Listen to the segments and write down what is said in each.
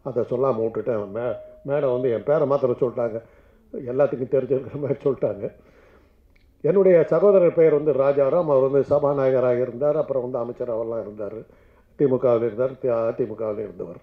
அதை சொல்லாமல் விட்டுட்டேன் மே மேடம் வந்து என் பேரை மாத்திரம் சொல்லிட்டாங்க எல்லாத்துக்கும் தெரிஞ்சிருக்கிற மாதிரி சொல்லிட்டாங்க என்னுடைய சகோதரர் பெயர் வந்து ராஜாராம் அவர் வந்து சபாநாயகராக இருந்தார் அப்புறம் வந்து அமைச்சராகலாம் இருந்தார் திமுகவில் இருந்தார் தி- அதிமுகவில் இருந்தவர்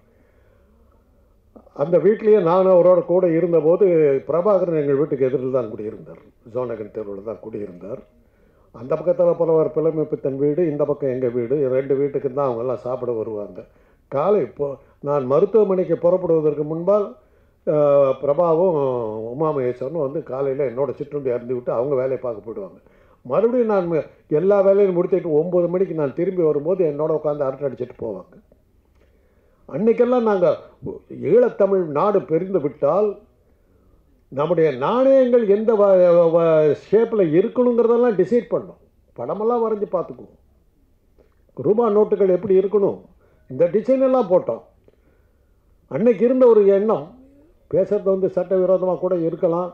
அந்த வீட்லேயே நான் அவரோட கூட இருந்தபோது பிரபாகரன் எங்கள் வீட்டுக்கு எதிரில் தான் குடியிருந்தார் ஜோனகன் தெருவில் தான் குடியிருந்தார் அந்த பக்கத்தில் புலவர் பிளமிப்பித்தன் வீடு இந்த பக்கம் எங்கள் வீடு ரெண்டு வீட்டுக்கு தான் அவங்கெல்லாம் சாப்பிட வருவாங்க காலை இப்போ நான் மருத்துவமனைக்கு புறப்படுவதற்கு முன்பால் அஹ், பிரபாவும் உமாமகேஸ்வரனும் வந்து காலையில் என்னோட சிற்றுண்டி அருந்து விட்டு அவங்க வேலையை பார்க்க போயிடுவாங்க மறுபடியும் நான் ம- எல்லா வேலையும் முடித்துட்டு ஒம்பது மணிக்கு நான் திரும்பி வரும்போது என்னோட உட்காந்து அரட்டை அடிச்சிட்டு போவாங்க அன்னைக்கெல்லாம் நாங்கள் ஈழத்தமிழ் நாடு பிரிந்து விட்டால் நம்முடைய நாணயங்கள் எந்த ஷேப்பில் இருக்கணுங்கிறதெல்லாம் டிசைட் பண்ணோம் படமெல்லாம் வரைஞ்சி பார்த்துக்குவோம் ரூபா நோட்டுகள் எப்படி இருக்கணும் இந்த டிசைன் எல்லாம் போட்டோம் அன்னைக்கு இருந்த ஒரு எண்ணம் பேசுறது வந்து சட்டவிரோதமாக கூட இருக்கலாம்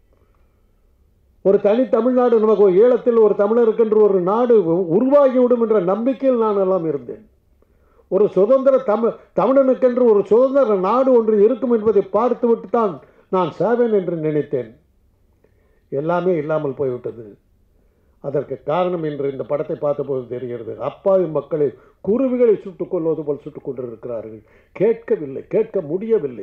ஒரு தனி தமிழ்நாடு நமக்கு ஒரு ஈழத்தில் ஒரு தமிழருக்கென்று ஒரு நாடு உருவாகிவிடும் என்ற நம்பிக்கையில் நான் எல்லாம் இருந்தேன் ஒரு சுதந்திர தமிழ் தமிழனுக்கென்று ஒரு சுதந்திர நாடு ஒன்று இருக்கும் என்பதை பார்த்துவிட்டு தான் நான் சாவேன் என்று நினைத்தேன் எல்லாமே இல்லாமல் போய்விட்டது அதற்கு காரணம் என்று இந்த படத்தை பார்த்தபோது தெரிகிறது அப்பாவி மக்களை குருவிகளை சுட்டுக் கொள்வது போல் சுட்டுக் கொண்டிருக்கிறார்கள் கேட்கவில்லை கேட்க முடியவில்லை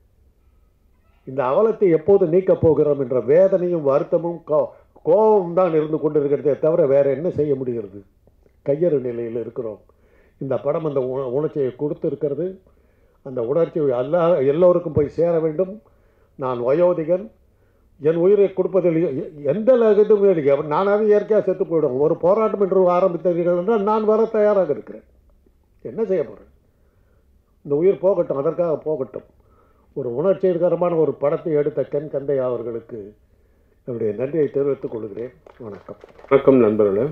இந்த அவலத்தை எப்போது நீக்கப் போகிறோம் என்ற வேதனையும் வருத்தமும் கோ கோபமும் தான் இருந்து கொண்டிருக்கிறதே தவிர வேற என்ன செய்ய முடிகிறது கையறு நிலையில் இருக்கிறோம் இந்த படம் அந்த உண உணர்ச்சியை கொடுத்திருக்கிறது அந்த உணர்ச்சி எல்லா எல்லோருக்கும் போய் சேர வேண்டும் நான் வயோதிகன் என் உயிரை கொடுப்பதில் எ- எந்த இதுவும் இல்லை அவன் நானாவே இயற்கையாக செத்து போயிடும் ஒரு போராட்டம் என்று ஆரம்பித்தீர்கள் என்றால் நான் வர தயாராக இருக்கிறேன் என்ன செய்ய போகிறேன் இந்த உயிர் போகட்டும் அதற்காக போகட்டும் ஒரு உணர்ச்சிகரமான ஒரு படத்தை எடுத்த கென் கந்தையா அவர்களுக்கு என்னுடைய நன்றியை தெரிவித்துக் கொள்கிறேன் வணக்கம் வணக்கம் நண்பர்களே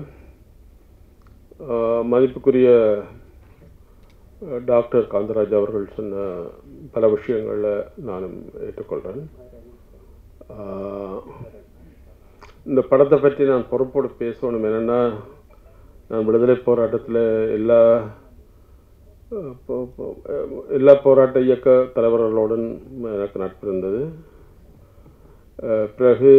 ஆஹ் மதிப்புக்குரிய அஹ், டாக்டர் காந்தராஜ் அவர்கள் சொன்ன பல விஷயங்களில் நானும் ஏற்றுக்கொள்கிறேன் ஆஹ், இந்த படத்தை பற்றி நான் பொறுப்போடு பேசணும் என்னென்னா நான் விடுதலை போராட்டத்தில் எல்லா அஹ், போ- போ- அஹ், எல்லா போராட்ட இயக்க தலைவர்களுடன் எனக்கு நட்பு இருந்தது அஹ், பிறகு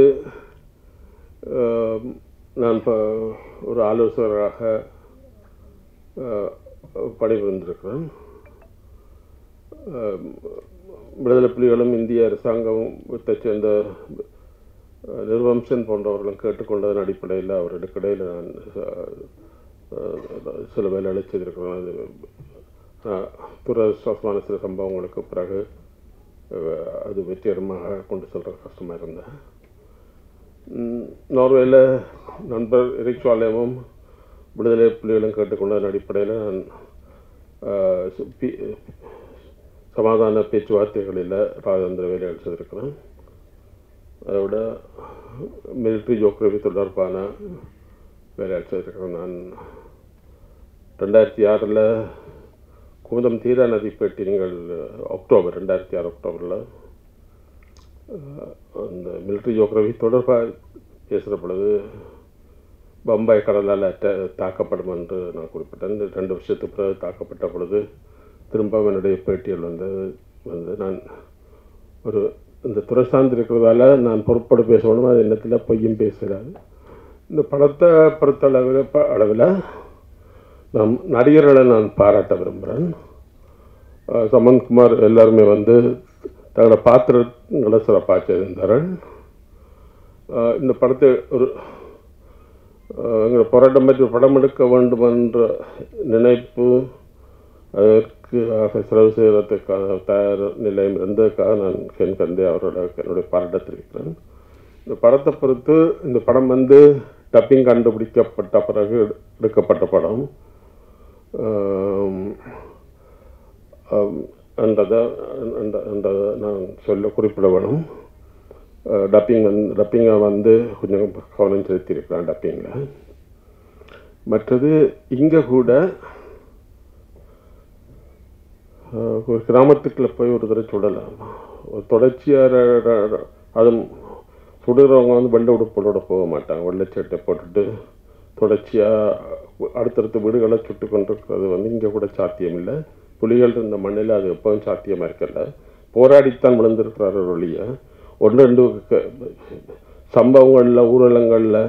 அஹ், நான் இப்போ ஒரு ஆலோசகராக அஹ், பணிபுரிந்திருக்கிறேன் அஹ், விடுதலை புலிகளும் இந்திய அரசாங்கத்தைச் சேர்ந்த அஹ், நிர்வம்சன் போன்றவர்களும் கேட்டுக்கொண்டதன் அடிப்படையில் அவர்களுக்கு இடையில் நான் அஹ், அஹ், சில வேலைகளை செய்திருக்கிறேன் அது அஹ், துரதிருஷ்டவசமான சில சம்பவங்களுக்கு பிறகு அஹ், அது வெற்றிகரமாக கொண்டு செல்ற கஷ்டமாக இருந்தேன் ம், நார்வேயில் நண்பர் எரிக் சாலேமும் விடுதலை புலிகளும் கேட்டுக்கொண்டதன் அடிப்படையில் நான் ஆஹ், சு- பி- சமாதான பேச்சுவார்த்தைகளில் ராஜேந்திர வேலைகள் செய்திருக்கிறேன் அதை விட மிலிட்ரி ஜோக்ரவி தொடர்பான வேலைகள் செய்திருக்கிறேன் நான் ரெண்டாயிரத்தி ஆறில் குமுதம் தீரா நதி பேட்டி நீங்கள் அக்டோபர் ரெண்டாயிரத்தி ஆறு அக்டோபரில் அந்த மிலிட்ரி ஜோக்ரவி தொடர்பாக பேசுகிற பொழுது பம்பாய் கடலால் அட்ட தாக்கப்படும் என்று நான் குறிப்பிட்டேன் இந்த ரெண்டு வருஷத்துக்கு பிறகு தாக்கப்பட்ட பொழுது திரும்ப என்னுடைய பேட்டியில் வந்து வந்து நான் ஒரு இந்த துறை சார்ந்திருக்கிறதால நான் பொறுப்போடு பேசணும் அது எண்ணத்தில் பொய்யும் பேசுகிறாரு இந்த படத்தை பொறுத்தளவில் ப அளவில் நம் நடிகர்களை நான் பாராட்ட விரும்புகிறேன் அஹ் சமந்த்குமார் எல்லாருமே வந்து தங்களோட பாத்திரங்களை சிறப்பாக செய்திருந்தார்கள் அஹ் இந்த படத்தை ஒரு அஹ் எங்களை போராட்டம் பற்றி ஒரு படம் எடுக்க வேண்டும் என்ற நினைப்பு அதற்கு ஆக செலவு செய்வதற்கான தயார் நிலையம் இருந்ததுக்காக நான் கென் கந்தே அவரோட என்னுடைய பாராட்ட தெரிவிக்கிறேன் இந்த படத்தை பொறுத்து இந்த படம் வந்து டப்பிங் கண்டுபிடிக்கப்பட்ட பிறகு எடுக்கப்பட்ட படம் ஆம், ஆம், என்றதை அந்த- என்றதை நான் சொல்ல குறிப்பிட வேணும் டப்பிங் வந்து டப்பிங்கை வந்து கொஞ்சம் கவனம் செலுத்தியிருக்கிறேன் டப்பிங்கில் மற்றது இங்கே கூட அஹ், ஒரு கிராமத்துக்குள்ள போய் ஒரு தடவை சுடலாம் ஒரு தொடர்ச்சியாக அதுவும் சுடுறவங்க வந்து வெள்ளை உடுப்போட போக மாட்டாங்க வெள்ளைச்சட்டை போட்டுட்டு தொடர்ச்சியாக அடுத்தடுத்த வீடுகளை சுட்டு கொண்டிருக்கிறது வந்து இங்கே கூட சாத்தியம் இல்லை புலிகள் இருந்த மண்ணில் அது எப்பவும் சாத்தியமாக இருக்கல போராடித்தான் விழுந்திருக்கிறார்கள் ஒழிய ஒன்று ரெண்டு க- சம்பவங்களில் ஊரடங்களில்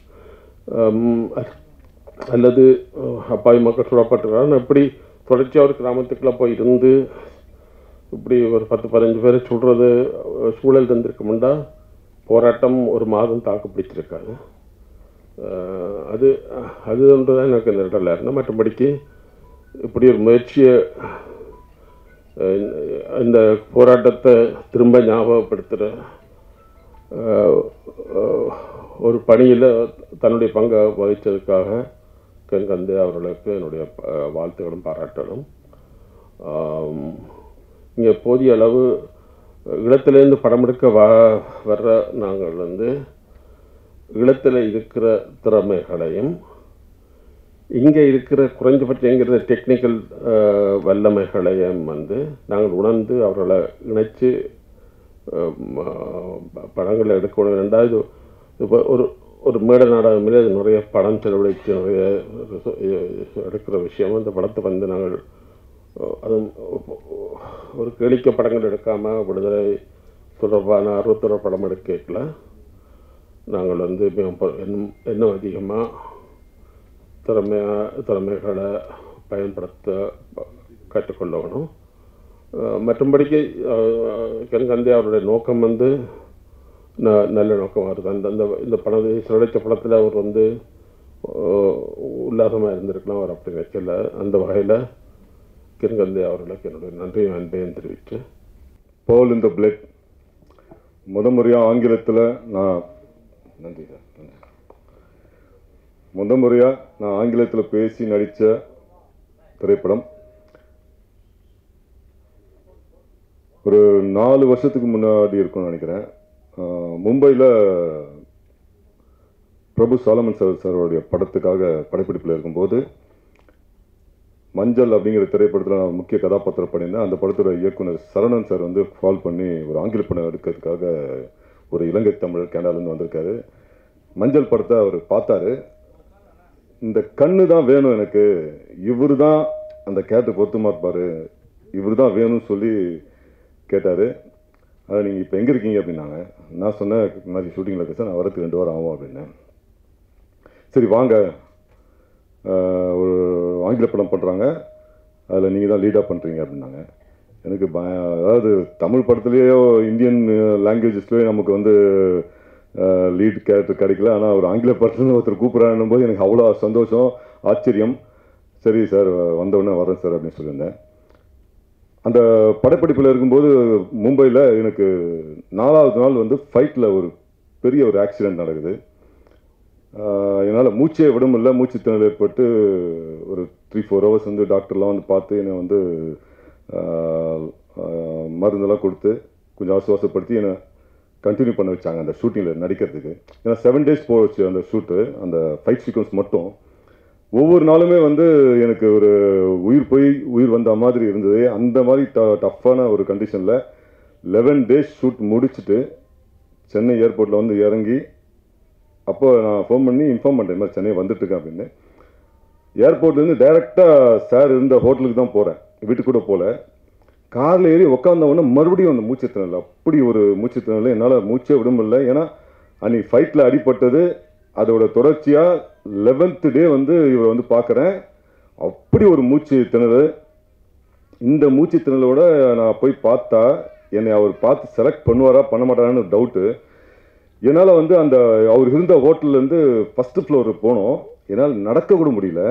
அல்லது அஹ், அப்பாவி மக்கள் சுடப்பட்டிருக்கிறாங்க இப்படி தொடர்ச்சியாக ஒரு கிராமத்துக்குள்ளே போய் இருந்து இப்படி ஒரு பத்து பதினஞ்சு பேரை சொல்கிறது சூழல் இருந்திருக்குமுண்டா போராட்டம் ஒரு மாதம் தாக்கு பிடிச்சிருக்காது அஹ், அது அது ஒன்று தான் எனக்கு இந்த இடத்துல இருந்தது மற்றபடிக்கு இப்படி ஒரு முயற்சியை அஹ், இந்த போராட்டத்தை திரும்ப ஞாபகப்படுத்துகிற ஒரு பணியில் தன்னுடைய பங்கை வகித்ததுக்காக கண்கந்து அவர்களுக்கு என்னுடைய அஹ், வாழ்த்துக்களும் பாராட்டலும் இங்கே போதிய அளவு ஈழத்திலேருந்து படம் எடுக்க வ வர்ற நாங்கள் வந்து ஈழத்தில் இருக்கிற திறமைகளையும் இங்கே இருக்கிற குறைஞ்சபட்சங்கிற டெக்னிக்கல் வல்லமைகளையும் வந்து நாங்கள் உணர்ந்து அவர்களை இணைச்சு அஹ், ம- படங்களை எடுக்கணும் ரெண்டாவது இப்போ ஒரு ஒரு மேடை நாடகமில் அது நிறைய பணம் செலவழித்து நிறைய எடுக்கிற விஷயம் அந்த படத்தை வந்து நாங்கள் அஹ், அதுவும் ஒரு கேளிக்க படங்கள் எடுக்காமல் விடுதலை தொடர்பான அறுபத்தொரு படம் எடுக்கல நாங்கள் வந்து மிக ப- இன்னும் இன்னும் அதிகமாக திறமையாக திறமைகளை பயன்படுத்த ப- கற்றுக்கொள்ளணும் அஹ் மற்றும்படிக்கு கண்கந்தி அவருடைய நோக்கம் வந்து ந- நல்ல நோக்கமாக இருக்குது அந்த அந்த இந்த பணத்தை சிறடைத்த படத்தில் அவர் வந்து உல்லாசமாக இருந்திருக்கலாம் அவர் அப்படி வைக்கல அந்த வகையில் கிருங்கந்தி அவர்களுக்கு என்னுடைய நன்றியும் அன்பையும் தெரிவித்து பால் இந்த பிளட் முத முறையாக ஆங்கிலத்தில் நான் நன்றி சார் நன்றி முத முறையாக நான் ஆங்கிலத்தில் பேசி நடித்த திரைப்படம் ஒரு நாலு வருஷத்துக்கு முன்னாடி இருக்கும்னு நினைக்கிறேன் மும்பையில் பிரபு சாலமன் சார் சாரோடைய படத்துக்காக படப்பிடிப்பில் இருக்கும்போது மஞ்சள் அப்படிங்கிற திரைப்படத்தில் நான் முக்கிய கதாபாத்திரம் பண்ணியிருந்தேன் அந்த படத்தோட இயக்குனர் சரணன் சார் வந்து கால் பண்ணி ஒரு ஆங்கில படம் எடுக்கிறதுக்காக ஒரு இலங்கை தமிழர் கனடாலேருந்து வந்திருக்காரு மஞ்சள் படத்தை அவர் பார்த்தாரு இந்த கண்ணு தான் வேணும் எனக்கு இவரு தான் அந்த கேட்டு பொருத்தமா இருப்பார் இவர் தான் வேணும்னு சொல்லி கேட்டார் அதை நீங்கள் இப்போ எங்கே இருக்கீங்க அப்படின்னாங்க நான் சொன்னேன் இந்த மாதிரி ஷூட்டிங்கில் இருக்கு சார் நான் வரதுக்கு ரெண்டு வாரம் ஆகும் அப்படின்னேன் சரி வாங்க ஆஹ் ஒரு ஆங்கில படம் பண்ணுறாங்க அதில் நீங்கள் தான் லீடாக பண்ணுறீங்க அப்படின்னாங்க எனக்கு ப அதாவது தமிழ் படத்துலேயோ இந்தியன் லாங்குவேஜஸ்லேயோ நமக்கு வந்து லீட் கேரக்டர் கிடைக்கல ஆனால் ஒரு ஆங்கில படத்துலேருந்து ஒருத்தர் கூப்பிட்றான்னும் போது எனக்கு அவ்வளோ சந்தோஷம் ஆச்சரியம் சரி சார் வந்தவுடனே வரேன் சார் அப்படின்னு சொல்லியிருந்தேன் அந்த படப்பிடிப்பில் இருக்கும்போது மும்பையில் எனக்கு நாலாவது நாள் வந்து ஃபைட்டில் ஒரு பெரிய ஒரு ஆக்சிடெண்ட் நடக்குது ஆஹ் என்னால் மூச்சே விட முடியல மூச்சு திணறல் ஏற்பட்டு ஒரு த்ரீ ஃபோர் ஹவர்ஸ் வந்து டாக்டர்லாம் வந்து பார்த்து என்னை வந்து ஆஹ் ஆஹ் மருந்தெல்லாம் கொடுத்து கொஞ்சம் ஆசுவாசப்படுத்தி என்னை கண்டினியூ பண்ண வச்சாங்க அந்த ஷூட்டிங்கில் நடிக்கிறதுக்கு ஏன்னா செவன் டேஸ் போச்சு அந்த ஷூட்டு அந்த ஃபைட் சீக்வன்ஸ் மட்டும் ஒவ்வொரு நாளுமே வந்து எனக்கு ஒரு உயிர் போய் உயிர் வந்த மாதிரி இருந்தது அந்த மாதிரி ட டஃப்பான ஒரு கண்டிஷனில் லெவன் டேஸ் ஷூட் முடிச்சுட்டு சென்னை ஏர்போர்ட்டில் வந்து இறங்கி அப்போ நான் ஃபோன் பண்ணி இன்ஃபார்ம் பண்ணுறேன் இந்த மாதிரி சென்னை வந்துட்டுருக்கேன் அப்படின்னு ஏர்போர்ட்லேருந்து டைரெக்டாக சார் இருந்த ஹோட்டலுக்கு தான் போகிறேன் வீட்டுக்கு கூட போகல காரில் ஏறி உட்காந்த உடனே மறுபடியும் அந்த மூச்சு திணறல் அப்படி ஒரு மூச்சு திணறல் என்னால் மூச்சே விட முடியல ஏன்னா அன்னைக்கு ஃபைட்டில் அடிபட்டது அதோட தொடர்ச்சியாக லெவன்த்து டே வந்து இவரை வந்து பார்க்குறேன் அப்படி ஒரு மூச்சு திணறல் இந்த மூச்சு திணறலோட நான் போய் பார்த்தா என்னை அவர் பார்த்து செலக்ட் பண்ணுவாரா பண்ண மாட்டாரான்னு டவுட்டு என்னால் வந்து அந்த அவர் இருந்த ஹோட்டல்லேருந்து ஃபஸ்ட்டு ஃப்ளோர் போனோம் என்னால் நடக்க கூட முடியல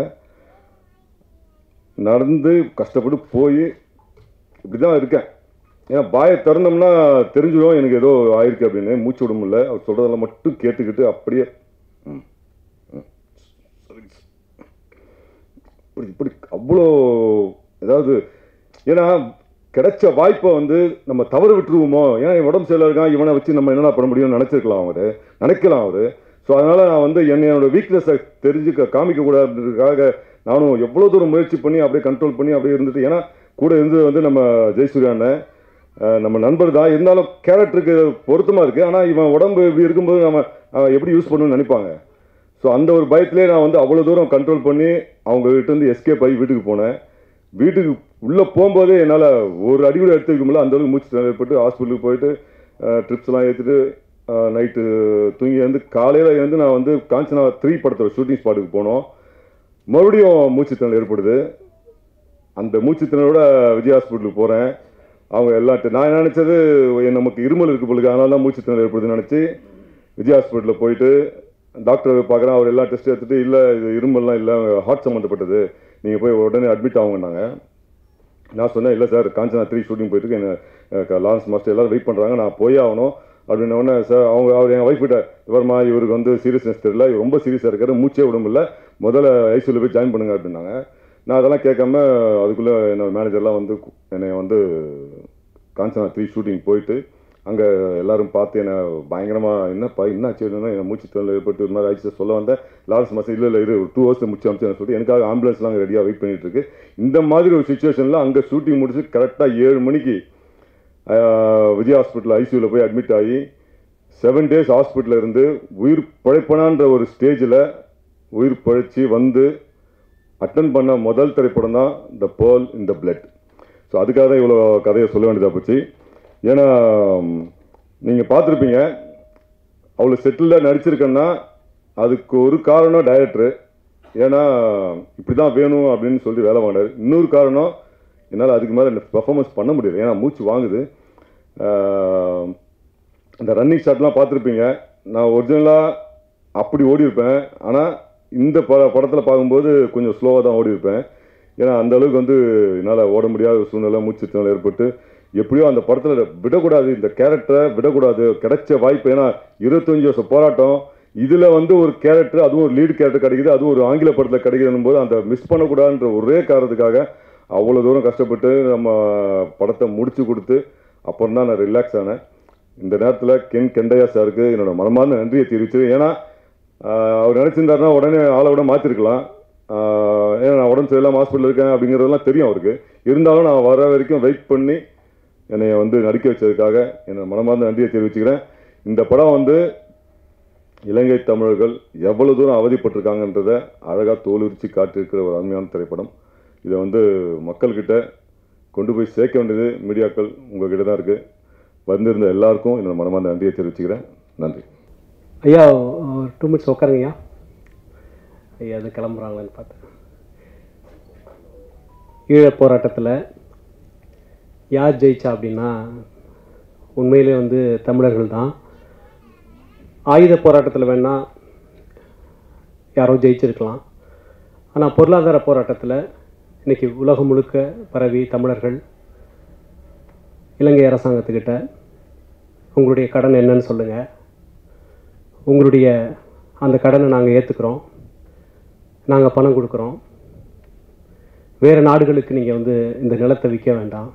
நடந்து கஷ்டப்பட்டு போய் இப்படி தான் இருக்கேன் ஏன்னா பாயை திறந்தோம்னா தெரிஞ்சிடும் எனக்கு ஏதோ ஆயிருக்கு அப்படின்னு மூச்சு விட முடியல அவர் சொல்கிறதெல்லாம் மட்டும் கேட்டுக்கிட்டு அப்படியே ம், ம், சரிங்க சார். இப்படி இப்படி அவ்வளோ ஏதாவது ஏன்னா கிடைச்ச வாய்ப்பை வந்து நம்ம தவறு விட்டுருவோமோ ஏன்னா இவன் உடம்பு சரியில்லை இருக்கான் இவனை வச்சு நம்ம என்னடா பண்ண முடியும்னு நினச்சிருக்கலாம் அவர் நினைக்கலாம் அவர் ஸோ அதனால் நான் வந்து என்னோட வீக்னஸை தெரிஞ்சுக்க காமிக்கக்கூடாதுன்றதுக்காக நானும் எவ்வளோ தூரம் முயற்சி பண்ணி அப்படியே கண்ட்ரோல் பண்ணி அப்படியே இருந்துட்டு ஏன்னா கூட இருந்தது வந்து நம்ம ஜெயசூர்யா அண்ணன் அஹ் நம்ம நண்பர் தான் இருந்தாலும் கேரக்டருக்கு பொருத்தமாக இருக்குது ஆனால் இவன் உடம்பு இப்படி இருக்கும்போது நம்ம அவன் எப்படி யூஸ் பண்ணணும்னு நினைப்பாங்க ஸோ அந்த ஒரு பயத்திலே நான் வந்து அவ்வளோ தூரம் கண்ட்ரோல் பண்ணி அவங்க கிட்ட இருந்து எஸ்கேப் ஆகி வீட்டுக்கு போனேன் வீட்டுக்கு உள்ளே போகும்போதே என்னால் ஒரு அடி கூட எடுத்து வைக்க முடியல அந்த அளவுக்கு மூச்சு திணறல் ஏற்பட்டு ஹாஸ்பிட்டலுக்கு போயிட்டு ட்ரிப்ஸ்லாம் ஏற்றிட்டு நைட்டு தூங்கி வந்து காலையில் வந்து நான் வந்து காஞ்சனா த்ரீ படத்தோட ஷூட்டிங் ஸ்பாட்டுக்கு போனோம் மறுபடியும் மூச்சு திணறல் ஏற்படுது அந்த மூச்சு திணறலோட விஜய் ஹாஸ்பிட்டலுக்கு போகிறேன் அவங்க எல்லாத்தையும் நான் என்ன நினச்சது நமக்கு இருமல் இருக்கு பொழுது அதனால தான் மூச்சு திணறல் ஏற்படுதுன்னு நினச்சி விஜய் ஹாஸ்பிட்டலில் போயிட்டு டாக்டர் பார்க்குறேன் அவர் எல்லா டெஸ்ட் எடுத்துட்டு இல்லை இது இருமல்லாம் இல்லை ஹார்ட் சம்மந்தப்பட்டது நீங்கள் போய் உடனே அட்மிட் ஆகுங்கன்னாங்க நான் சொன்னேன் இல்லை சார் காஞ்சனா த்ரீ ஷூட்டிங் போயிட்டு இருக்கு. என்ன லாரன்ஸ் மாஸ்டர் எல்லாரும் வெயிட் பண்ணுறாங்க நான் போயே ஆகணும் அப்படின்ன உடனே சார் அவங்க அவர் என் ஒய்ஃப் கிட்ட இவர்மா இவருக்கு வந்து சீரியஸ்னஸ் தெரியல இவர் ரொம்ப சீரியஸாக இருக்காரு மூச்சே விட முடியல முதல்ல ஐசியூவில் போய் ஜாயின் பண்ணுங்க அப்படின்னாங்க நான் அதெல்லாம் கேட்காம அதுக்குள்ளே என்னோட மேனேஜர்லாம் வந்து கு- என்னை வந்து காஞ்சனா த்ரீ ஷூட்டிங் போயிட்டு அங்கே எல்லாரும் பார்த்து என்னை பயங்கரமாக என்னப்பா என்ன ஆச்சு என்னன்னா என் மூச்சு திறனில் ஏற்பட்டு ஒரு மாதிரி ஆயிடுச்சு சொல்ல வந்தேன் லாஸ்ட் மாதம் இல்லை இல்லை இரு ஒரு டூ ஹவர்ஸ் முடிச்சு அமிச்சு சொல்லிட்டு எனக்காக ஆம்புலன்ஸ்லாம் அங்கே ரெடியாக வெயிட் பண்ணிட்டு இருக்கு இந்த மாதிரி ஒரு சுச்சுவேஷனில் அங்கே ஷூட்டிங் முடிச்சு கரெக்டாக ஏழு மணிக்கு ஆஹ், விஜய் ஹாஸ்பிட்டல் ஐசியூவில் போய் அட்மிட் ஆகி செவன் டேஸ் ஹாஸ்பிட்டலில் இருந்து உயிர் பழைப்பனான்ற ஒரு ஸ்டேஜில் உயிர் பழைச்சி வந்து அட்டன் பண்ண முதல் திரைப்படம் தான் The Pearl in the Blood so அதுக்காக தான் இவ்வளோ கதையை சொல்ல வேண்டியதாக போச்சு ஏன்னா நீங்கள் பார்த்துருப்பீங்க அவ்வளோ செட்டில்டாக நடிச்சிருக்கேன்னா அதுக்கு ஒரு காரணம் டைரக்டரு ஏன்னா இப்படி தான் வேணும் அப்படின்னு சொல்லி வேலை வாங்கினார் இன்னொரு காரணம் என்னால் அதுக்கு மேலே பெர்ஃபார்மன்ஸ் பண்ண முடியல ஏன்னா மூச்சு வாங்குது ஆஹ், இந்த ரன்னிங் ஷாட்லாம் பார்த்துருப்பீங்க நான் ஒரிஜினலாக அப்படி ஓடி இருப்பேன் ஆனால் இந்த பட படத்தில் பார்க்கும்போது கொஞ்சம் ஸ்லோவாக தான் ஓடி இருப்பேன் ஏன்னா அந்த அளவுக்கு வந்து என்னால் ஓட முடியாத ஒரு சூழ்நிலை மூச்சு திணறல் ஏற்பட்டு எப்படியோ அந்த படத்தில் விடக்கூடாது இந்த கேரக்டரை விடக்கூடாது கிடைச்ச வாய்ப்பு ஏன்னா இருபத்தஞ்சி வருஷம் போராட்டம் இதில் வந்து ஒரு கேரக்டர் அதுவும் ஒரு லீடு கேரக்டர் கிடைக்குது அதுவும் ஒரு ஆங்கில படத்தில் கிடைக்குதுன்னும் போது அந்த மிஸ் பண்ணக்கூடாதுன்ற ஒரே காரணத்துக்காக அவ்வளோ தூரம் கஷ்டப்பட்டு நம்ம படத்தை முடிச்சு கொடுத்து அப்புறம் தான் நான் ரிலாக்ஸ் ஆனேன் இந்த நேரத்தில் கென் கெண்டையா சாருக்கு என்னோட மனமார்ந்த நன்றியை தெரிவிச்சு ஏன்னா ஆஹ், அவர் நினச்சிருந்தாருன்னா உடனே ஆளை விட மாற்றிருக்கலாம் ஏன்னா நான் உடம்பு சரியில்லாமல் ஹாஸ்பிட்டல் இருக்கேன் அப்படிங்கிறதெல்லாம் தெரியும் அவருக்கு இருந்தாலும் நான் வர வரைக்கும் வெயிட் பண்ணி என்னை வந்து நடிக்க வச்சதுக்காக என்னோட மனமார்ந்த நன்றியை தெரிவிச்சுக்கிறேன் இந்த படம் வந்து இலங்கை தமிழர்கள் எவ்வளவு தூரம் அவதிப்பட்டிருக்காங்கன்றதை அழகாக தோலுரிச்சு காட்டியிருக்கிற ஒரு அருமையான திரைப்படம் இதை வந்து மக்கள்கிட்ட கொண்டு போய் சேர்க்க வேண்டியது மீடியாக்கள் உங்ககிட்ட தான் இருக்குது வந்திருந்த எல்லாருக்கும் என்னோட மனமார்ந்த நன்றியை தெரிவிச்சுக்கிறேன் நன்றி ஐயா ஒரு டூ மினிட்ஸ் உட்காருங்க ஐயா ஐயா அது கிளம்புறாங்களான்னு பார்த்தேன் ஈழப் போராட்டத்தில் யார் ஜெயிச்சா அப்படின்னா உண்மையிலே வந்து தமிழர்கள் தான் ஆயுத போராட்டத்தில் வேணால் யாரோ ஜெயிச்சிருக்கலாம் ஆனால் பொருளாதார போராட்டத்தில் இன்னைக்கு உலகம் முழுக்க பரவி தமிழர்கள் இலங்கை அரசாங்கத்துக்கிட்ட உங்களுடைய கடன் என்னன்னு சொல்லுங்கள் உங்களுடைய அந்த கடனை நாங்கள் ஏற்றுக்கிறோம் நாங்கள் பணம் கொடுக்குறோம் வேறு நாடுகளுக்கு நீங்கள் வந்து இந்த நிலத்தை விற்க வேண்டாம்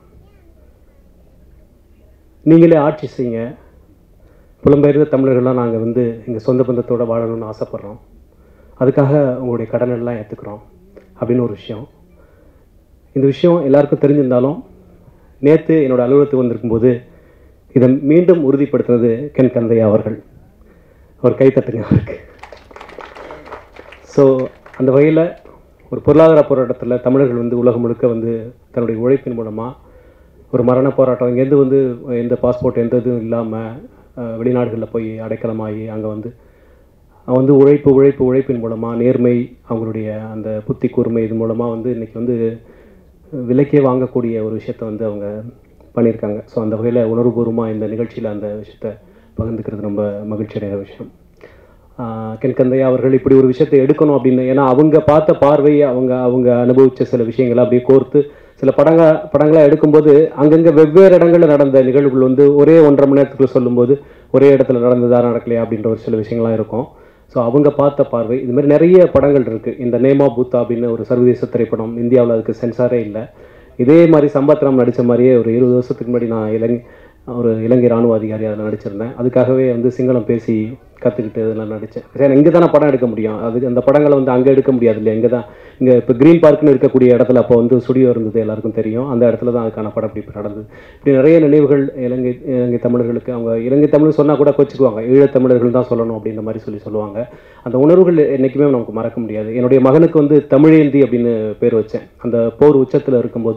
நீங்களே ஆட்சி செய்யுங்க புலம்பெயர்ந்த தமிழர்கள்லாம் நாங்கள் வந்து எங்கள் சொந்த பந்தத்தோடு வாழணும்னு ஆசைப்பட்றோம் அதுக்காக உங்களுடைய கடன் எல்லாம் ஏற்றுக்கிறோம் அப்படின்னு ஒரு விஷயம் இந்த விஷயம் எல்லாருக்கும் தெரிஞ்சிருந்தாலும் நேற்று என்னோட அலுவலகத்துக்கு வந்திருக்கும்போது இதை மீண்டும் உறுதிப்படுத்தினது கென் கந்தையா அவர்கள் அவர் கைத்தட்டுங்க அவருக்கு ஸோ அந்த வகையில் ஒரு பொருளாதார போராட்டத்தில் தமிழர்கள் வந்து உலகம் முழுக்க வந்து தன்னுடைய உழைப்பின் மூலமாக ஒரு மரண போராட்டம் இங்கேருந்து வந்து எந்த பாஸ்போர்ட் எந்த இதுவும் இல்லாமல் வெளிநாடுகளில் போய் அடைக்கலமாகி அங்கே வந்து அவங்க வந்து உழைப்பு உழைப்பு உழைப்பின் மூலமாக நேர்மை அவங்களுடைய அந்த புத்தி கூர்மை இது மூலமாக வந்து இன்றைக்கி வந்து விலைக்கே வாங்கக்கூடிய ஒரு விஷயத்த வந்து அவங்க பண்ணியிருக்காங்க ஸோ அந்த வகையில் உணர்வுபூர்வமாக இந்த நிகழ்ச்சியில் அந்த விஷயத்த பகிர்ந்துக்கிறது ரொம்ப மகிழ்ச்சி அடைகிற விஷயம் ஆஹ் கென் கந்தையா அவர்கள் இப்படி ஒரு விஷயத்தை எடுக்கணும் அப்படின்னு ஏன்னா அவங்க பார்த்த பார்வை அவங்க அவங்க அனுபவித்த சில விஷயங்களை அப்படியே கோர்த்து சில படங்க படங்களாக எடுக்கும்போது அங்கங்கே வெவ்வேறு இடங்களில் நடந்த நிகழ்வுகள் வந்து ஒரே ஒன்றரை மணி நேரத்துக்குள்ள சொல்லும்போது ஒரே இடத்துல நடந்ததா நடக்கலையா அப்படின்ற ஒரு சில விஷயங்கள்லாம் இருக்கும் ஸோ அவங்க பார்த்த பார்வை இது மாதிரி நிறைய படங்கள் இருக்குது இந்த நேமா பூத்தா அப்படின்னு ஒரு சர்வதேச திரைப்படம் இந்தியாவில் அதுக்கு சென்சாரே இல்லை இதே மாதிரி சம்பத்ராம் நடித்த மாதிரியே ஒரு இருபது வருஷத்துக்கு முன்னாடி நான் இலங்கை ஒரு இலங்கை ராணுவ அதிகாரி அதில் நடிச்சிருந்தேன் அதுக்காகவே வந்து சிங்களம் பேசி கற்றுக்கிட்டு அதில் நடித்தேன் சரி இங்கே தானே படம் எடுக்க முடியும் அதுக்கு அந்த படங்களை வந்து அங்கே எடுக்க முடியாது இல்லையா இங்கே தான் இங்கே இப்போ க்ரீன் பார்க்னு இருக்கக்கூடிய இடத்துல அப்போ வந்து ஸ்டுடியோ இருந்தது எல்லாருக்கும் தெரியும் அந்த இடத்துல தான் அதுக்கான படப்பிடிப்பு நடந்தது இப்படி நிறைய நினைவுகள் இலங்கை இலங்கை தமிழர்களுக்கு அவங்க இலங்கை தமிழ்னு சொன்னால் கூட கொச்சுக்குவாங்க ஈழத்தமிழர்கள் தான் சொல்லணும் அப்படின்ற மாதிரி சொல்லி சொல்லுவாங்க அந்த உணர்வுகள் என்றைக்குமே நமக்கு மறக்க முடியாது என்னுடைய மகனுக்கு வந்து தமிழேந்தி அப்படின்னு பேர் வச்சேன் அந்த போர் உச்சத்தில் இருக்கும்போது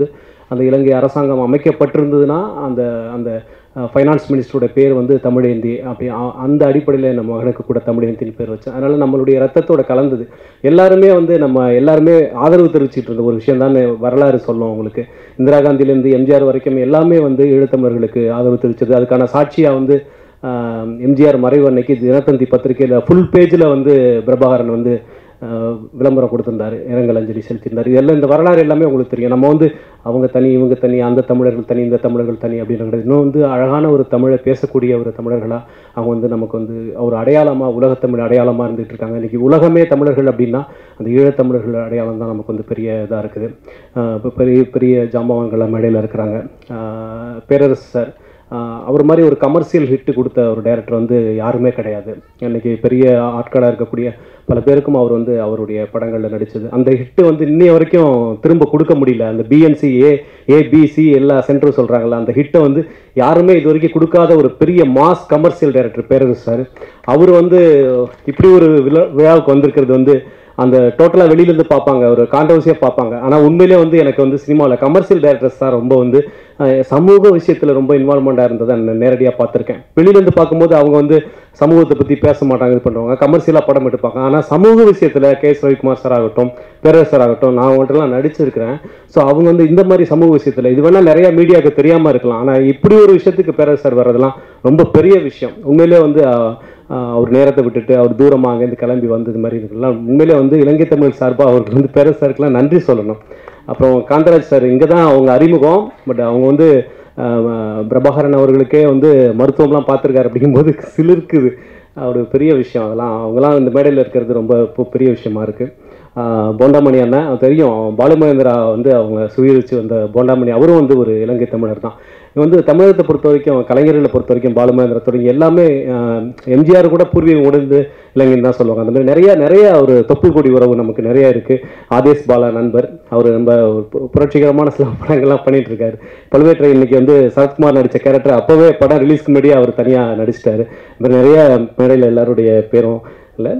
அந்த இலங்கை அரசாங்கம் அமைக்கப்பட்டிருந்ததுன்னா அந்த அந்த ஃபைனான்ஸ் மினிஸ்டரோட பேர் வந்து தமிழேந்தி அப்படி அ- அந்த அடிப்படையில் நம்ம மகனுக்கு கூட தமிழேந்தின்னு பேர் வச்சேன் அதனால் நம்மளுடைய ரத்தத்தோட கலந்தது எல்லாருமே வந்து நம்ம எல்லாருமே ஆதரவு தெரிவிச்சிட்டு இருந்த ஒரு விஷயம் தான் வரலாறு சொல்லும் உங்களுக்கு இந்திரா காந்தியிலேருந்து எம்ஜிஆர் வரைக்கும் எல்லாமே வந்து ஈழத்தமிழர்களுக்கு ஆதரவு தெரிவிச்சது அதுக்கான சாட்சியாக வந்து ஆஹ், எம்ஜிஆர் மறைவு அன்னைக்கு தினத்தந்தி பத்திரிகையில் ஃபுல் பேஜில் வந்து பிரபாகரன் வந்து ஆஹ், விளம்பரம் கொடுத்திருந்தாரு இரங்கல் அஞ்சலி செலுத்தியிருந்தார் இதெல்லாம் இந்த வரலாறு எல்லாமே உங்களுக்கு தெரியும் நம்ம வந்து அவங்க தனி இவங்க தனி அந்த தமிழர்கள் தனி இந்த தமிழர்கள் தனி அப்படின்னு கிடையாது இன்னும் வந்து அழகான ஒரு தமிழை பேசக்கூடிய ஒரு தமிழர்களாக அவங்க வந்து நமக்கு வந்து ஒரு அடையாளமாக உலகத்தமிழ் அடையாளமாக இருந்துகிட்டு இருக்காங்க இன்றைக்கி உலகமே தமிழர்கள் அப்படின்னா அந்த ஈழத்தமிழர்கள் அடையாளம் தான் நமக்கு வந்து பெரிய இதாக இருக்குது இப்போ பெரிய பெரிய ஜாம்பவான்கள் மேடையில் இருக்கிறாங்க ஆஹ் பேரரசு சார் ஆஹ் அவர் மாதிரி ஒரு கமர்ஷியல் ஹிட் கொடுத்த ஒரு டைரக்டர் வந்து யாருமே கிடையாது இன்னைக்கு பெரிய ஆட்களாக இருக்கக்கூடிய பல பேருக்கும் அவர் வந்து அவருடைய படங்களில் நடித்தது அந்த ஹிட்டு வந்து இன்னைய வரைக்கும் திரும்ப கொடுக்க முடியல அந்த பிஎன்சி ஏ ஏபிசி எல்லா சென்டரும் சொல்கிறாங்கல்ல அந்த ஹிட்டை வந்து யாருமே இது வரைக்கும் கொடுக்காத ஒரு பெரிய mass commercial director Perarasu sir அவர் வந்து இப்படி ஒரு விழா விழாவுக்கு வந்திருக்கிறது வந்து அந்த டோட்டலாக வெளியிலேருந்து பார்ப்பாங்க ஒரு கான்ட்ரவர்சியாக பார்ப்பாங்க ஆனால் உண்மையிலே வந்து எனக்கு வந்து சினிமாவில் கமர்ஷியல் டைரக்டர்ஸ் தான் ரொம்ப வந்து அஹ், சமூக விஷயத்தில் ரொம்ப இன்வால்மெண்ட்டாக இருந்ததை நான் நேரடியாக பார்த்துருக்கேன் வெளியிலேருந்து பார்க்கும்போது அவங்க வந்து சமூகத்தை பற்றி பேச மாட்டாங்க இது பண்ணுவாங்க கமர்ஷியலாக படம் எடுப்பாங்க ஆனால் சமூக விஷயத்தில் கே எஸ் ரவிக்குமார் சார் ஆகட்டும் பேரரசர் ஆகட்டும் நான் அவங்கள்ட்டலாம் நடிச்சிருக்கிறேன் ஸோ அவங்க வந்து இந்த மாதிரி சமூக விஷயத்தில் இது வேணால் நிறைய மீடியாவுக்கு தெரியாமல் இருக்கலாம் ஆனால் இப்படி ஒரு விஷயத்துக்கு பேரரசர் வர்றதெல்லாம் ரொம்ப பெரிய விஷயம் உண்மையிலே வந்து அஹ், ஆஹ் அவர் நேரத்தை விட்டுட்டு அவர் தூரமாக அங்கேருந்து கிளம்பி வந்து இது மாதிரி இதுக்கெல்லாம் உண்மையிலே வந்து இலங்கை தமிழ் சார்பாக அவருக்கு வந்து பேர சாருக்கெல்லாம் நன்றி சொல்லணும் அப்புறம் காந்தராஜ் சார் இங்கே தான் அவங்க அறிமுகம் பட் அவங்க வந்து ஆஹ், பிரபாகரன் அவர்களுக்கே வந்து மருத்துவம்லாம் பார்த்துருக்காரு அப்படிங்கும்போது சிலிர்க்குது ஒரு பெரிய விஷயம் அதெல்லாம் அவங்களாம் இந்த மேடையில் இருக்கிறது ரொம்ப பெ- பெரிய விஷயமா இருக்குது போண்டாமணி அண்ணன் அவன் தெரியும் பாலுமகேந்திரா வந்து அவங்க சுவீரிச்சு வந்த போண்டாமணி அவரும் வந்து ஒரு இலங்கை தமிழர் தான் இங்க வந்து தமிழகத்தை பொறுத்த வரைக்கும் கலைஞர்களை பொறுத்த வரைக்கும் பாலுமகேந்திரா தொடங்கி எல்லாமே ஆஹ், எம்ஜிஆர் கூட பூர்வீகம் உணர்ந்து இலங்கைன்னு தான் சொல்லுவாங்க அந்த மாதிரி நிறைய நிறைய ஒரு தொப்புள் கொடி உறவு நமக்கு நிறைய இருக்குது ஆதேஷ் பாலா நண்பர் அவர் ரொம்ப ஒரு பு- புரட்சிகரமான சில படங்கள்லாம் பண்ணிட்டு இருக்காரு பழுவேற்றை இன்னைக்கு வந்து சரத்குமார் நடித்த கேரக்டர் அப்போவே படம் ரிலீஸ்க்கு முன்னாடியே அவர் தனியாக நடிச்சிட்டாரு இந்த மாதிரி நிறைய மேடையில் எல்லாருடைய பேரும் இல்லை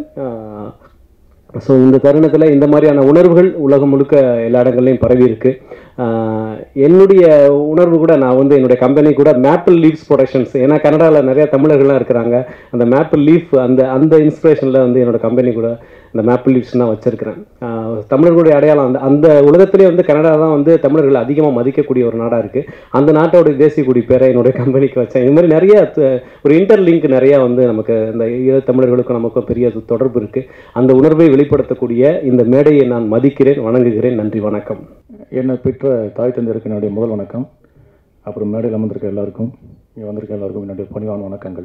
ஸோ இந்த தருணத்தில் இந்த மாதிரியான உணர்வுகள் உலகம் முழுக்க எல்லா இடங்கள்லையும் பரவி இருக்கு ஆஹ் என்னுடைய உணர்வு கூட நான் வந்து என்னுடைய கம்பெனி கூட மேப்பிள் லீவ்ஸ் ப்ரொடக்ஷன்ஸ் ஏன்னா கனடாவில் நிறைய தமிழர்கள்லாம் இருக்கிறாங்க அந்த மேப்பிள் லீஃப் அந்த அந்த இன்ஸ்பிரேஷனில் வந்து என்னோட கம்பெனி கூட இந்த மேப்பிள் லீவ்ஸ் தான் வச்சிருக்கிறேன் ஆஹ் தமிழர்களுடைய அடையாளம் அந்த அந்த உலகத்திலே வந்து கனடா தான் வந்து தமிழர்கள் அதிகமாக மதிக்கக்கூடிய ஒரு நாடாக இருக்குது அந்த நாட்டோட தேசிய கொடி பேரை என்னுடைய கம்பெனிக்கு வச்சேன் இது மாதிரி நிறைய த- ஒரு இன்டர்லிங்க் நிறைய வந்து நமக்கு இந்த ஈழத் தமிழர்களுக்கும் நமக்கும் பெரிய தொடர்பு இருக்குது அந்த உணர்வை வெளிப்படுத்தக்கூடிய இந்த மேடையை நான் மதிக்கிறேன் வணங்குகிறேன் நன்றி வணக்கம் என்னை பெற்ற தாய் தந்தையருக்கு என்னுடைய முதல் வணக்கம் அப்புறம் மேடையில் அமர்ந்திருக்க எல்லாருக்கும் இங்கே வந்திருக்க எல்லாருக்கும் என்னுடைய பணிவான வணக்கங்கள்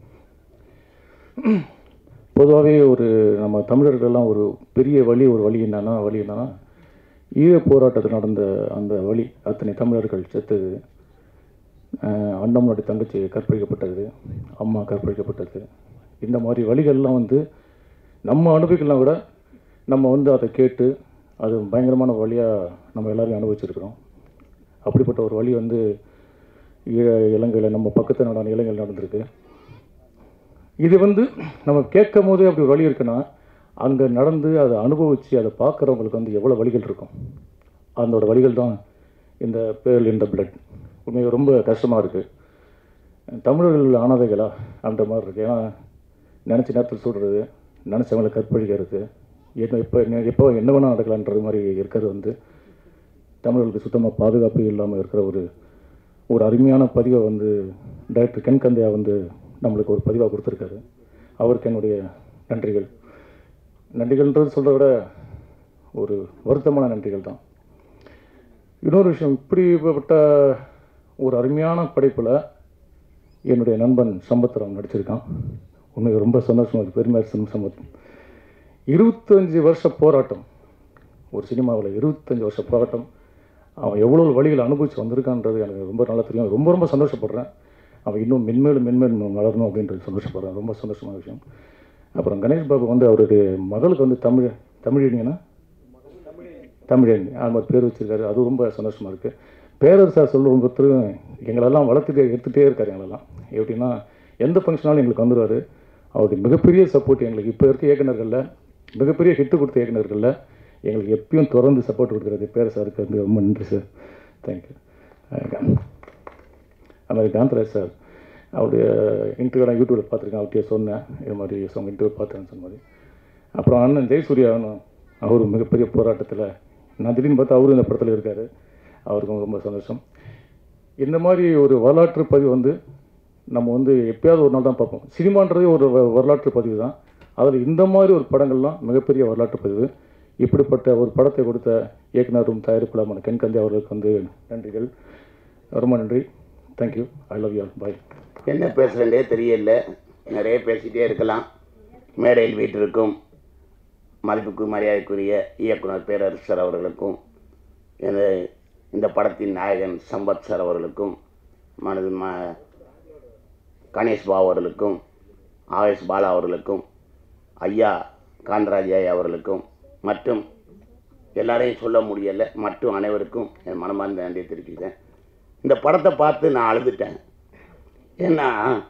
பொதுவாகவே ஒரு நம்ம தமிழர்கள்லாம் ஒரு பெரிய வழி ஒரு வழி என்னன்னா வழி என்னன்னா ஈழ போராட்டத்தில் நடந்த அந்த வழி அத்தனை தமிழர்கள் செத்தது அஹ் அண்ணாமனுடைய தங்கச்சி கற்பழிக்கப்பட்டது அம்மா கற்பழிக்கப்பட்டது இந்த மாதிரி வழிகள்லாம் வந்து நம்ம அனுபவிக்கலாம் விட நம்ம வந்து அதை கேட்டு அது பயங்கரமான வழியாக நம்ம எல்லாரும் அனுபவிச்சிருக்கிறோம் அப்படிப்பட்ட ஒரு வழி வந்து ஈழ இலங்கையில் நம்ம பக்கத்து நாடான இலங்கையில் நடந்திருக்கு இது வந்து நம்ம கேட்கும் போதே அப்படி ஒரு வழி இருக்குன்னா அங்கே நடந்து அதை அனுபவித்து அதை பார்க்குறவங்களுக்கு வந்து எவ்வளோ வழிகள் இருக்கும் அதனோட வழிகள் தான் இந்த பேர்ல் இந்த பிளட் உண்மையாக ரொம்ப கஷ்டமாக இருக்குது தமிழர்கள் அனாதைகளா அந்த மாதிரி இருக்குது ஏன்னா நினச்ச நேரத்தில் சொல்கிறது நினச்சவங்களை கற்பழிக்கிறது என்ன எப்போ என்ன எப்போ என்ன வேணால் நடக்கலான்றது மாதிரி இருக்கிறது வந்து தமிழர்களுக்கு சுத்தமாக பாதுகாப்பு இல்லாமல் இருக்கிற ஒரு ஒரு அருமையான பதிவை வந்து டைரக்டர் கென் கந்தையா வந்து நம்மளுக்கு ஒரு பதிவாக கொடுத்துருக்காரு அவருக்கு என்னுடைய நன்றிகள் நன்றிகள்ன்றது சொல்கிறத விட ஒரு வருத்தமான நன்றிகள் தான் இன்னொரு விஷயம் இப்படிப்பட்ட ஒரு அருமையான படைப்பில் என்னுடைய நண்பன் சம்பத்ராம் நடிச்சிருக்கான் உண்மைக்கு ரொம்ப சந்தோஷமாக இருக்குது பெருமையாக சிம் சம்பத் இருபத்தஞ்சி வருஷ போராட்டம் ஒரு சினிமாவில் இருபத்தஞ்சி வருஷ போராட்டம் அவன் எவ்வளோ வழிகளை அனுபவித்து வந்திருக்கான்றது எனக்கு ரொம்ப நல்லா தெரியும் ரொம்ப ரொம்ப சந்தோஷப்படுறேன் அவன் இன்னும் மென்மேலும் மென்மேலும் வளரணும் அப்படின்றது சந்தோஷப்படுறேன் ரொம்ப சந்தோஷமான விஷயம் அப்புறம் கணேஷ் பாபு வந்து அவருடைய மகளுக்கு வந்து தமிழ் தமிழினியனா தமிழன் அந்த மாதிரி பேர் வச்சிருக்காரு அது ரொம்ப சந்தோஷமாக இருக்குது பேரரசார் சொல்லும் பொறுத்தரும் எங்களெல்லாம் வளர்த்துட்டே எடுத்துகிட்டே இருக்காரு எங்களெல்லாம் எப்படின்னா எந்த ஃபங்க்ஷனாலும் எங்களுக்கு வந்துடுவார் அவருடைய மிகப்பெரிய சப்போர்ட் எங்களுக்கு இப்போ இருக்க இயக்குனர்களில் மிகப்பெரிய ஹிட்டு கொடுத்த இயக்குனர்களில் எங்களுக்கு எப்பயும் தொடர்ந்து சப்போர்ட் கொடுக்குறது பேரரசாருக்கு வந்து ரொம்ப நன்றி சார் தேங்க்யூ அது மாதிரி காந்தராஜ் சார் அவருடைய இன்டர்வியூ நான் யூடியூப்பில் பார்த்துருக்கேன் அவர்கிட்ட சொன்னேன் இது மாதிரி அவங்க இன்டர்வியூ பார்த்தேன்னு சொன்ன மாதிரி அப்புறம் அண்ணன் ஜெயசூர்யா அவர் மிகப்பெரிய போராட்டத்தில் நான் திடீர்னு பார்த்தா அவரும் இந்த படத்தில் இருக்கார் அவருக்கும் ரொம்ப சந்தோஷம் இந்த மாதிரி ஒரு வரலாற்று பதிவு வந்து நம்ம வந்து எப்பயாவது ஒரு நாள் தான் பார்ப்போம் சினிமான்றதே ஒரு வ- வரலாற்று பதிவு தான் அதில் இந்த மாதிரி ஒரு படங்கள்லாம் மிகப்பெரிய வரலாற்று பதிவு இப்படிப்பட்ட ஒரு படத்தை கொடுத்த இயக்குனரும் தயாரிப்பாளருமான கண்கந்தி அவர்களுக்கு வந்து நன்றிகள் ரொம்ப நன்றி thank you I love you bye என்ன பேசுகிறேன்டே தெரியல நிறைய பேசிகிட்டே இருக்கலாம் மேடையில் வீட்டிற்கும் மதிப்புக்கு மரியாதைக்குரிய இயக்குனர் பேரரசர் அவர்களுக்கும் எனது இந்த படத்தின் நாயகன் சம்பத் சார் அவர்களுக்கும் மனது ம கணேஷ் பாபு அவர்களுக்கும் ஆவேஷ் பாலா அவர்களுக்கும் ஐயா காந்தராஜ் ஐயா அவர்களுக்கும் மற்றும் எல்லாரையும் சொல்ல முடியலை மற்றும் அனைவருக்கும் என் மனமார்ந்த நன்றியை தெரிவிக்கிறேன் இந்த படத்தை பார்த்து நான் அழுதுட்டேன் ஏன்னா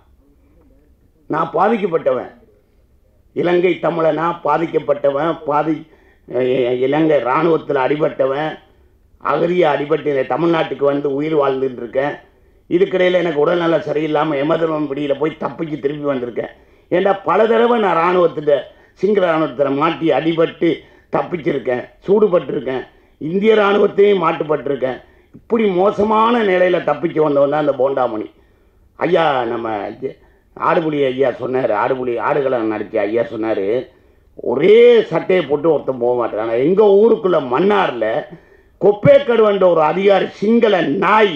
நான் பாதிக்கப்பட்டவன் இலங்கை தமிழனா பாதிக்கப்பட்டவன் பாதி அஹ் இலங்கை இராணுவத்தில் அடிபட்டவன் அகதிய அடிபட்டு இந்த தமிழ்நாட்டுக்கு வந்து உயிர் வாழ்ந்துட்டு இருக்கேன் இதுக்கிடையில் எனக்கு உடல்நலம் சரியில்லாமல் எமதர்மம் பிடியில் போய் தப்பிச்சு திருப்பி வந்திருக்கேன் ஏன்னா பல தடவை நான் இராணுவத்திட்ட சிங்கள இராணுவத்தில் மாட்டி அடிபட்டு தப்பிச்சிருக்கேன் சூடுபட்டிருக்கேன் இந்திய இராணுவத்தையும் மாட்டுப்பட்டிருக்கேன் இப்படி மோசமான நிலையில் தப்பிச்சு வந்தவன் தான் அந்த போண்டாமணி ஐயா நம்ம ஐயா- ஆடுபுலி ஐயா சொன்னார் ஆடுபுலி ஆடுகளை நடித்த ஐயா சொன்னார் ஒரே சட்டையை போட்டு ஒருத்தன் போக மாட்டான் ஆனால் எங்கள் ஊருக்குள்ளே மன்னாரில் கொப்பேக்கடுவன்ற ஒரு அதிகாரி சிங்கள நாய்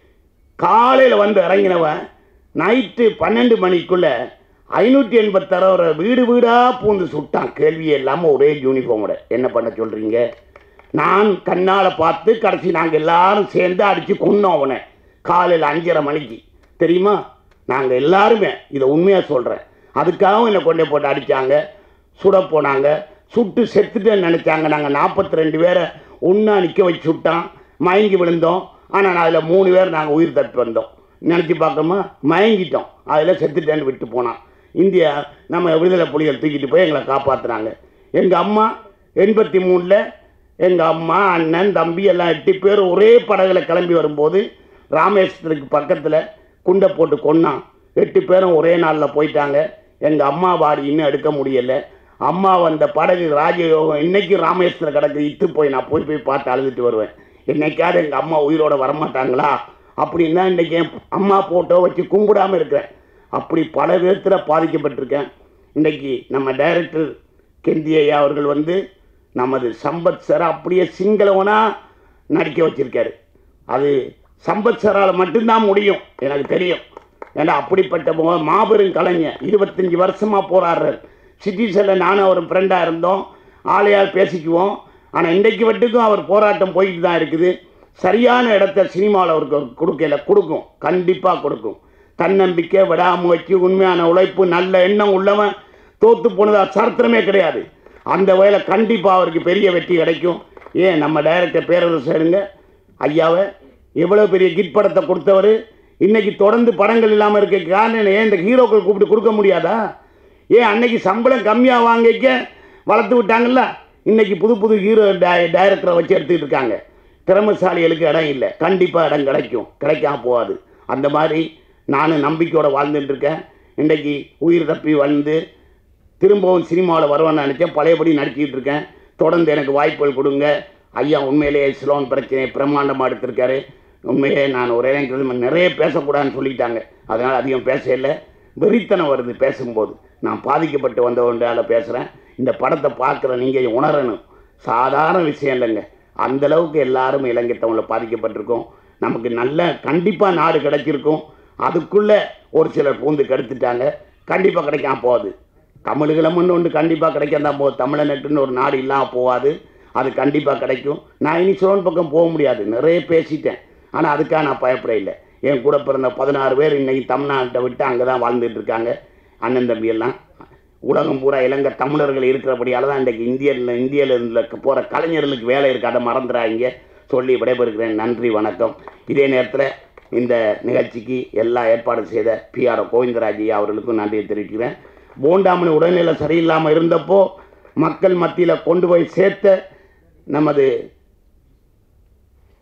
காலையில் வந்து இறங்கினவன் நைட்டு பன்னெண்டு மணிக்குள்ளே ஐநூற்றி எண்பத்தரை வீடு வீடாக பூந்து சுட்டான் கேள்வியே இல்லாமல் ஒரே யூனிஃபார்மோட என்ன பண்ண சொல்கிறீங்க நான் கண்ணால் பார்த்து கடைசி நாங்கள் எல்லாரும் சேர்ந்து அடித்து கொன்னோம் அவனை காலையில் அஞ்சரை மணிக்கு தெரியுமா நாங்கள் எல்லாருமே இதை உண்மையாக சொல்கிறேன் அதுக்காகவும் என்னை கொண்டே போட்டு அடித்தாங்க சுட போனாங்க சுட்டு செத்துட்டேன்னு நினச்சாங்க நாங்கள் நாற்பத்தி ரெண்டு பேரை ஒன்றா நிற்க வச்சு சுட்டான் மயங்கி விழுந்தோம் ஆனால் அதில் மூணு பேர் நாங்கள் உயிர் தப்பி வந்தோம் நினச்சி பார்க்கமா மயங்கிட்டோம் அதில் செத்துட்டேன்னு விட்டு போனான் இந்தியா நம்ம விடுதலை புலிகள் தூக்கிட்டு போய் எங்களை காப்பாற்றுனாங்க எங்கள் அம்மா எண்பத்தி மூணில் எங்கள் அம்மா அண்ணன் தம்பி எல்லாம் எட்டு பேர் ஒரே படகுல கிளம்பி வரும்போது ராமேஸ்வரத்துக்கு பக்கத்தில் குண்டை போட்டு கொன்னான் எட்டு பேரும் ஒரே நாளில் போயிட்டாங்க எங்கள் அம்மா பாடி இன்னும் எடுக்க முடியலை அம்மா வந்த படகு ராஜயோகம் இன்னைக்கு ராமேஸ்வரம் கிடக்கு இத்து போய் நான் போய் போய் பார்த்து அழுதுட்டு வருவேன் என்னைக்காவது எங்கள் அம்மா உயிரோட வரமாட்டாங்களா அப்படின்னா இன்றைக்கி என் அம்மா ஃபோட்டோ வச்சு கும்பிடாமல் இருக்கிறேன் அப்படி பல விதத்தில் பாதிக்கப்பட்டிருக்கேன் இன்றைக்கி நம்ம டைரக்டர் கெந்தி ஐயா அவர்கள் வந்து நமது சம்பத் சார் அப்படியே சிங்களவனாக நடிக்க வச்சிருக்காரு அது சம்பத் சாரால் மட்டும்தான் முடியும் எனக்கு தெரியும் ஏன்னா அப்படிப்பட்ட மோ- மாபெரும் கலைஞர் இருபத்தஞ்சி வருஷமாக போராடுறார் சிட்டிசனில் நானும் அவர் ஃப்ரெண்டாக இருந்தோம் ஆளையால் பேசிக்குவோம் ஆனால் இன்றைக்கு வட்டுக்கும் அவர் போராட்டம் போயிட்டு தான் இருக்குது சரியான இடத்த சினிமாவில் அவருக்கு அவர் கொடுக்கல கொடுக்கும் கண்டிப்பாக கொடுக்கும் தன்னம்பிக்கை விடாமுயற்சி உண்மையான உழைப்பு நல்ல எண்ணம் உள்ளவன் தோத்து போனதா சரித்திரமே கிடையாது அந்த வகையில் கண்டிப்பாக அவருக்கு பெரிய வெற்றி கிடைக்கும் ஏன் நம்ம டைரக்டர் பேரரசருங்க ஐயாவை எவ்வளோ பெரிய கிட் படத்தை கொடுத்தவர் இன்னைக்கு தொடர்ந்து படங்கள் இல்லாமல் இருக்க காரணம் என்ன? ஏன் இந்த ஹீரோக்கள் கூப்பிட்டு கொடுக்க முடியாதா ஏன் அன்னைக்கு சம்பளம் கம்மியாக வாங்கிக்க வளர்த்து விட்டாங்கல்ல இன்னைக்கு புது புது ஹீரோ டைரக்டரை வச்சு எடுத்துக்கிட்டு இருக்காங்க திறமைசாலிகளுக்கு இடம் இல்லை கண்டிப்பாக இடம் கிடைக்கும் கிடைக்காம போகாது அந்த மாதிரி நானும் நம்பிக்கையோடு வாழ்ந்துட்டு இருக்கேன் இன்றைக்கி உயிர் தப்பி வந்து திரும்பவும் சினிமாவில் வருவேன்னு நினச்சேன் பழையபடி நடிச்சிட்டு இருக்கேன் தொடர்ந்து எனக்கு வாய்ப்புகள் கொடுங்க ஐயா உண்மையிலேயே சிலோன் பிரச்சனையை பிரம்மாண்டமாக எடுத்திருக்காரு உண்மையிலே நான் ஒரே நேரத்தில் நிறைய பேசக்கூடாதுன்னு சொல்லிட்டாங்க அதனால் அதிகம் பேச இல்லை வெறித்தனம் வருது பேசும்போது நான் பாதிக்கப்பட்டு வந்தவன்றால பேசுகிறேன் இந்த படத்தை பார்க்குற நீங்கள் உணரணும் சாதாரண விஷயம் இல்லைங்க அந்த அளவுக்கு எல்லாரும் இலங்கை தமிழில் பாதிக்கப்பட்டிருக்கோம் நமக்கு நல்ல கண்டிப்பாக நாடு கிடைச்சிருக்கும் அதுக்குள்ளே ஒரு சிலர் பூந்து கெடுத்துட்டாங்க கண்டிப்பாக கிடைக்காம போகுது தமிழுகளம்னு ஒன்று கண்டிப்பாக கிடைக்காம தான் போகுது தமிழனட்டுன்னு ஒரு நாடு இல்லாமல் போகாது அது கண்டிப்பாக கிடைக்கும் நான் இனி சிலோன் பக்கம் போக முடியாது நிறைய பேசிட்டேன் ஆனால் அதுக்காக நான் பயப்பட இல்லை என் கூட பிறந்த பதினாறு பேர் இன்னைக்கு தமிழ்நாட்டை விட்டு அங்கே தான் வாழ்ந்துட்டு இருக்காங்க அண்ணன் தம்பி எல்லாம் உலகம் பூரா இலங்கை தமிழர்கள் இருக்கிறபடியால தான் இன்றைக்கு இந்தியரில் இந்தியாவில் போகிற கலைஞர்களுக்கு வேலை இருக்கு அதை மறந்துடாதீங்க சொல்லி விடைபெறுகிறேன் நன்றி வணக்கம் இதே நேரத்தில் இந்த நிகழ்ச்சிக்கு எல்லா ஏற்பாடு செய்த பிஆர் கோவிந்தராஜ் ஐயா அவர்களுக்கும் நன்றியை தெரிவிக்கிறேன் போண்டாமணி உடல்நிலை சரியில்லாமல் இருந்தப்போ மக்கள் மத்தியில் கொண்டு போய் சேர்த்த நமது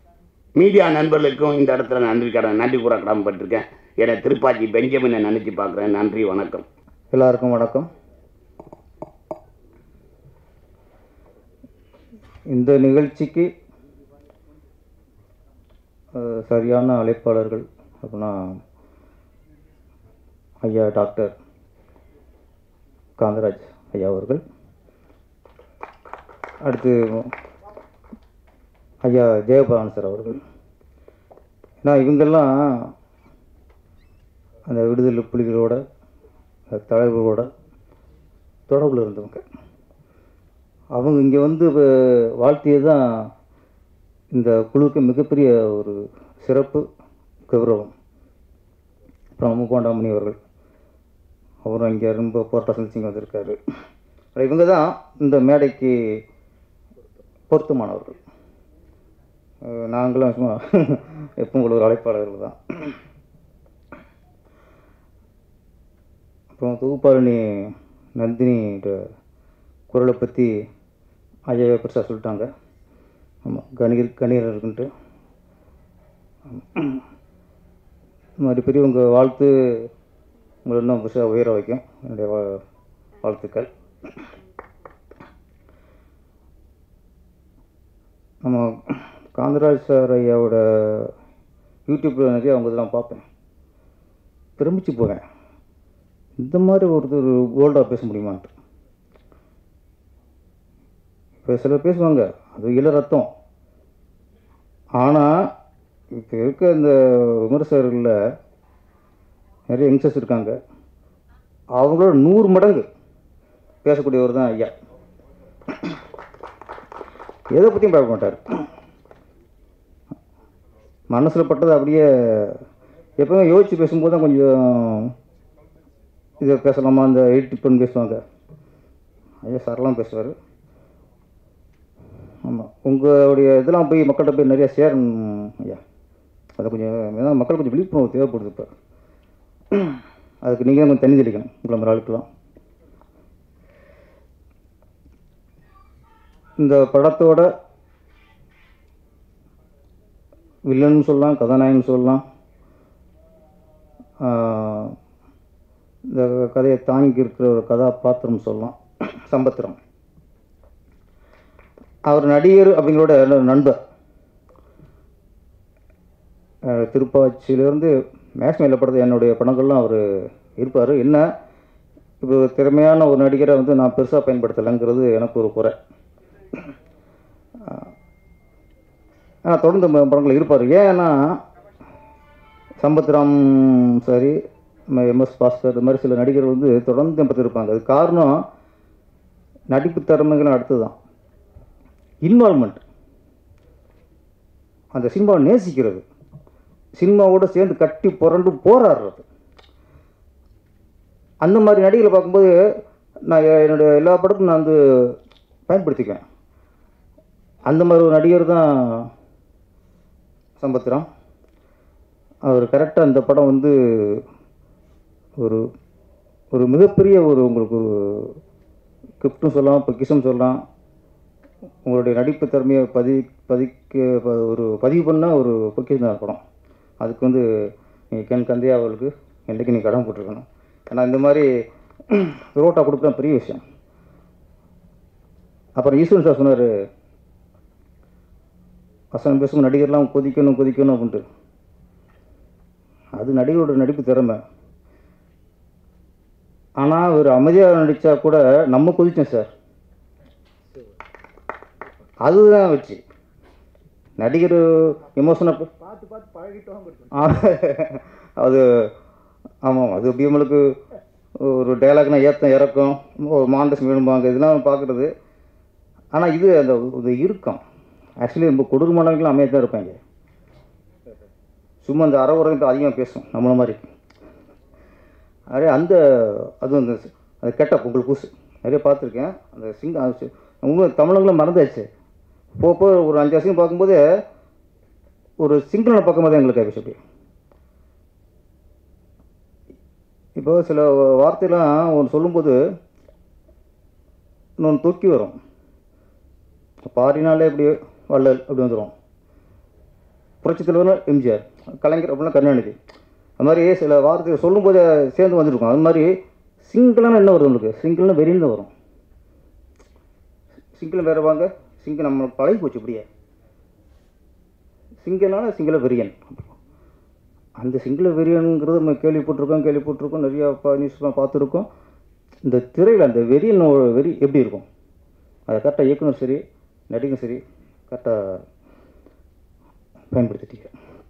மீடியா நண்பர்களுக்கும் இந்த இடத்துல நன்றி கடன் நன்றி கூற கடமைப்பட்டிருக்கேன் என திருப்பாச்சி பெஞ்சமினை நினச்சி பார்க்குறேன் நன்றி வணக்கம் எல்லாருக்கும் வணக்கம் இந்த நிகழ்ச்சிக்கு அஹ், சரியான அழைப்பாளர்கள் அப்படின்னா ஐயா டாக்டர் காந்தராஜ் ஐயா அவர்கள் அடுத்து ஐயா ஜெயபாலன் சார் அவர்கள் ஏன்னா இவங்கெல்லாம் அந்த விடுதலை புலிகளோட அந்த தலைவர்களோட தொடர்பில் இருந்தவங்க அவங்க இங்கே வந்து வ- வாழ்த்தியது தான் இந்த குழுவுக்கு மிகப்பெரிய ஒரு சிறப்பு கௌரவம் அப்புறம் முக்கோண்டாமணி அவர்கள் அவரும் இங்கே ரொம்ப போராட்டம் சந்திச்சு இங்கே வந்திருக்காரு அப்புறம் இவங்க தான் இந்த மேடைக்கு பொருத்தமானவர்கள் அஹ் நாங்களும் சும்மா எப்பவும் ஒரு அழைப்பாளர்கள் தான் அப்புறம் தொகுப்பாளினி நந்தினியோட குரலை பற்றி ஐயாவே பெருசாக சொல்லிட்டாங்க ஆமாம் கணீர் கணீர் இருக்குன்ட்டு இந்த மாதிரி பெரியவங்க வாழ்த்து உங்களை இன்னும் பெருசாக உயர வைக்கும் என்னுடைய வா- வாழ்த்துக்கள் நம்ம காந்தராஜ் சார் ஐயாவோட யூடியூப்பில் நிறைய அவங்க இதெல்லாம் பார்ப்பேன் பிரமிச்சு போவேன் இந்த மாதிரி ஒருத்தர் போல்டாக பேச முடியுமான்ட்டு இப்போ சிலர் பேசுவாங்க அது இள ரத்தம் ஆனால் இப்போ இருக்க இந்த விமர்சகர்களில் நிறைய யங்ஸ்டர்ஸ் இருக்காங்க அவங்களோட நூறு மடங்கு பேசக்கூடியவர் தான் ஐயா எதை பற்றியும் பார்க்க மாட்டார் மனசில் பட்டது அப்படியே எப்பவுமே யோசித்து பேசும்போது தான் கொஞ்சம் இதை பேசலாமா அந்த எயிட் பண்ணி பேசுவாங்க ஐயா சார்லாம் பேசுவார் ஆமாம் உங்களுடைய இதெல்லாம் போய் மக்கள்கிட்ட போய் நிறைய சேரணும் ஐயா அதை கொஞ்சம் ஏன்னா மக்கள் கொஞ்சம் விழிப்புணர்வு தேவைப்படுது இப்போ அதுக்கு நீங்கள் கொஞ்சம் தண்ணி தெளிக்கணும் உங்களை மாதிரி ஆளுக்கெல்லாம் இந்த படத்தோட வில்லன் சொல்லலாம் கதாநாயகன் சொல்லலாம் ஆஹ், இந்த கதையை தாங்கி இருக்கிற ஒரு கதாபாத்திரம் சொல்லலாம் சம்பத்திரம் அவர் நடிகர் அப்படிங்களோட என்னோட நண்பர் அஹ், திருப்பாச்சியிலேருந்து மேக்ஸிமம் படத்தில் என்னுடைய படங்கள்லாம் அவர் இருப்பார் என்ன இப்போ திறமையான ஒரு நடிகரை வந்து நான் பெருசாக பயன்படுத்தலைங்கிறது எனக்கு ஒரு குறை ஆனால் தொடர்ந்து ப- படங்கள் இருப்பார் ஏன்னா சம்பத்ராம் சரி எம்எஸ் பாஸ்கர் இது மாதிரி சில நடிகர்கள் வந்து தொடர்ந்து என் இருப்பாங்க அது காரணம் நடிப்பு திறமைகளும் அடுத்து தான் இன்வால்மெண்ட் அந்த சினிமாவை நேசிக்கிறது சினிமாவோட சேர்ந்து கட்டி புரண்டு போராடுறது அந்த மாதிரி நடிகர்களை பார்க்கும்போது நான் எ- என்னுடைய எல்லா படத்துக்கும் நான் வந்து பயன்படுத்திக்குவேன் அந்த மாதிரி ஒரு நடிகர் தான் சம்பத்ராம் அவர் கரெக்டாக அந்த படம் வந்து ஒரு ஒரு மிகப்பெரிய ஒரு உங்களுக்கு ஒரு கிஃப்ட்டும் சொல்லலாம் பொக்கிஷம் சொல்லலாம் உங்களுடைய நடிப்பு திறமையை பதி பதிக்க ப- ஒரு பதிவு பண்ண ஒரு பொக்கிஷம் தான் படம் அதுக்கு வந்து நீங்கள் கென் கந்தையா அவர்களுக்கு என்றைக்கு நீ கடன் போட்டிருக்கணும் ஏன்னா இந்த மாதிரி ரோட்டா கொடுக்குற பெரிய விஷயம் அப்புறம் ஈஸ்வரன் சார் சொன்னார் வசனம் பேசும் நடிகர்லாம் கொதிக்கணும் கொதிக்கணும் அப்படின்ட்டு அது நடிகரோட நடிப்பு திறமை ஆனால் ஒரு அமைதியாக நடித்தா கூட நம்ம கொதிச்சோம் சார் அதுதான் வச்சு நடிகர் எமோஷனாக பார்த்து பார்த்து பழகிட்டோம் அது ஆமாம் அது அப்படி நம்மளுக்கு ஒரு டைலாக்னா ஏத்தம் இறக்கம் ஒரு மாண்டஸ் வேணும்பாங்க இதெல்லாம் பார்க்குறது ஆனால் இது அந்த இது இருக்கும் ஆக்சுவலி ரொம்ப கொடூரமானவங்களும் அமையாக தான் இருப்பாங்க சும்மா அந்த அரை உரம் அதிகமாக பேசும் நம்மள மாதிரி அதே அந்த அதுவும் அந்த அந்த கெட்டப் உங்களுக்கு புதுசு நிறைய பார்த்துருக்கேன் அந்த சிங்க உண்மை தமிழங்களும் மறந்தாச்சு போக போக ஒரு அஞ்சு வருஷம் பார்க்கும்போது ஒரு சிங்கள பக்கமாக தான் எங்களுக்கு ஆகிடுச்சு அப்படி இப்போ சில வார்த்தையெல்லாம் ஒன்று சொல்லும்போது இன்னொன்று தொக்கி வரும் பாரினாலே இப்படி வள்ளல் அப்படி வந்துடும் புரட்சித் தலைவர் எம்ஜிஆர் கலைஞர் அப்படின்னா கருணாநிதி அது மாதிரி சில வார்த்தை சொல்லும்போது சேர்ந்து வந்துருக்கும் அது மாதிரி சிங்கிளான என்ன வருது உங்களுக்கு சிங்கிள்னா வெறின்னு தான் வரும் சிங்கிள் வேறு வாங்க சிங்கிள் நம்மளுக்கு பழகி போச்சு இப்படியே சிங்கிளான சிங்கள வெறியன் அந்த சிங்கள வெறியனுங்கிறது நம்ம கேள்விப்பட்டிருக்கோம் கேள்விப்பட்டிருக்கோம் நிறையா பா நியூஸ்லாம் பார்த்துருக்கோம் இந்த திரையில் அந்த வெறியனோட வெறி எப்படி இருக்கும் அதை கரெக்டாக இயக்குனர் சரி நடிகரும் சரி கரெக்டாக பயன்படுத்திட்டீங்க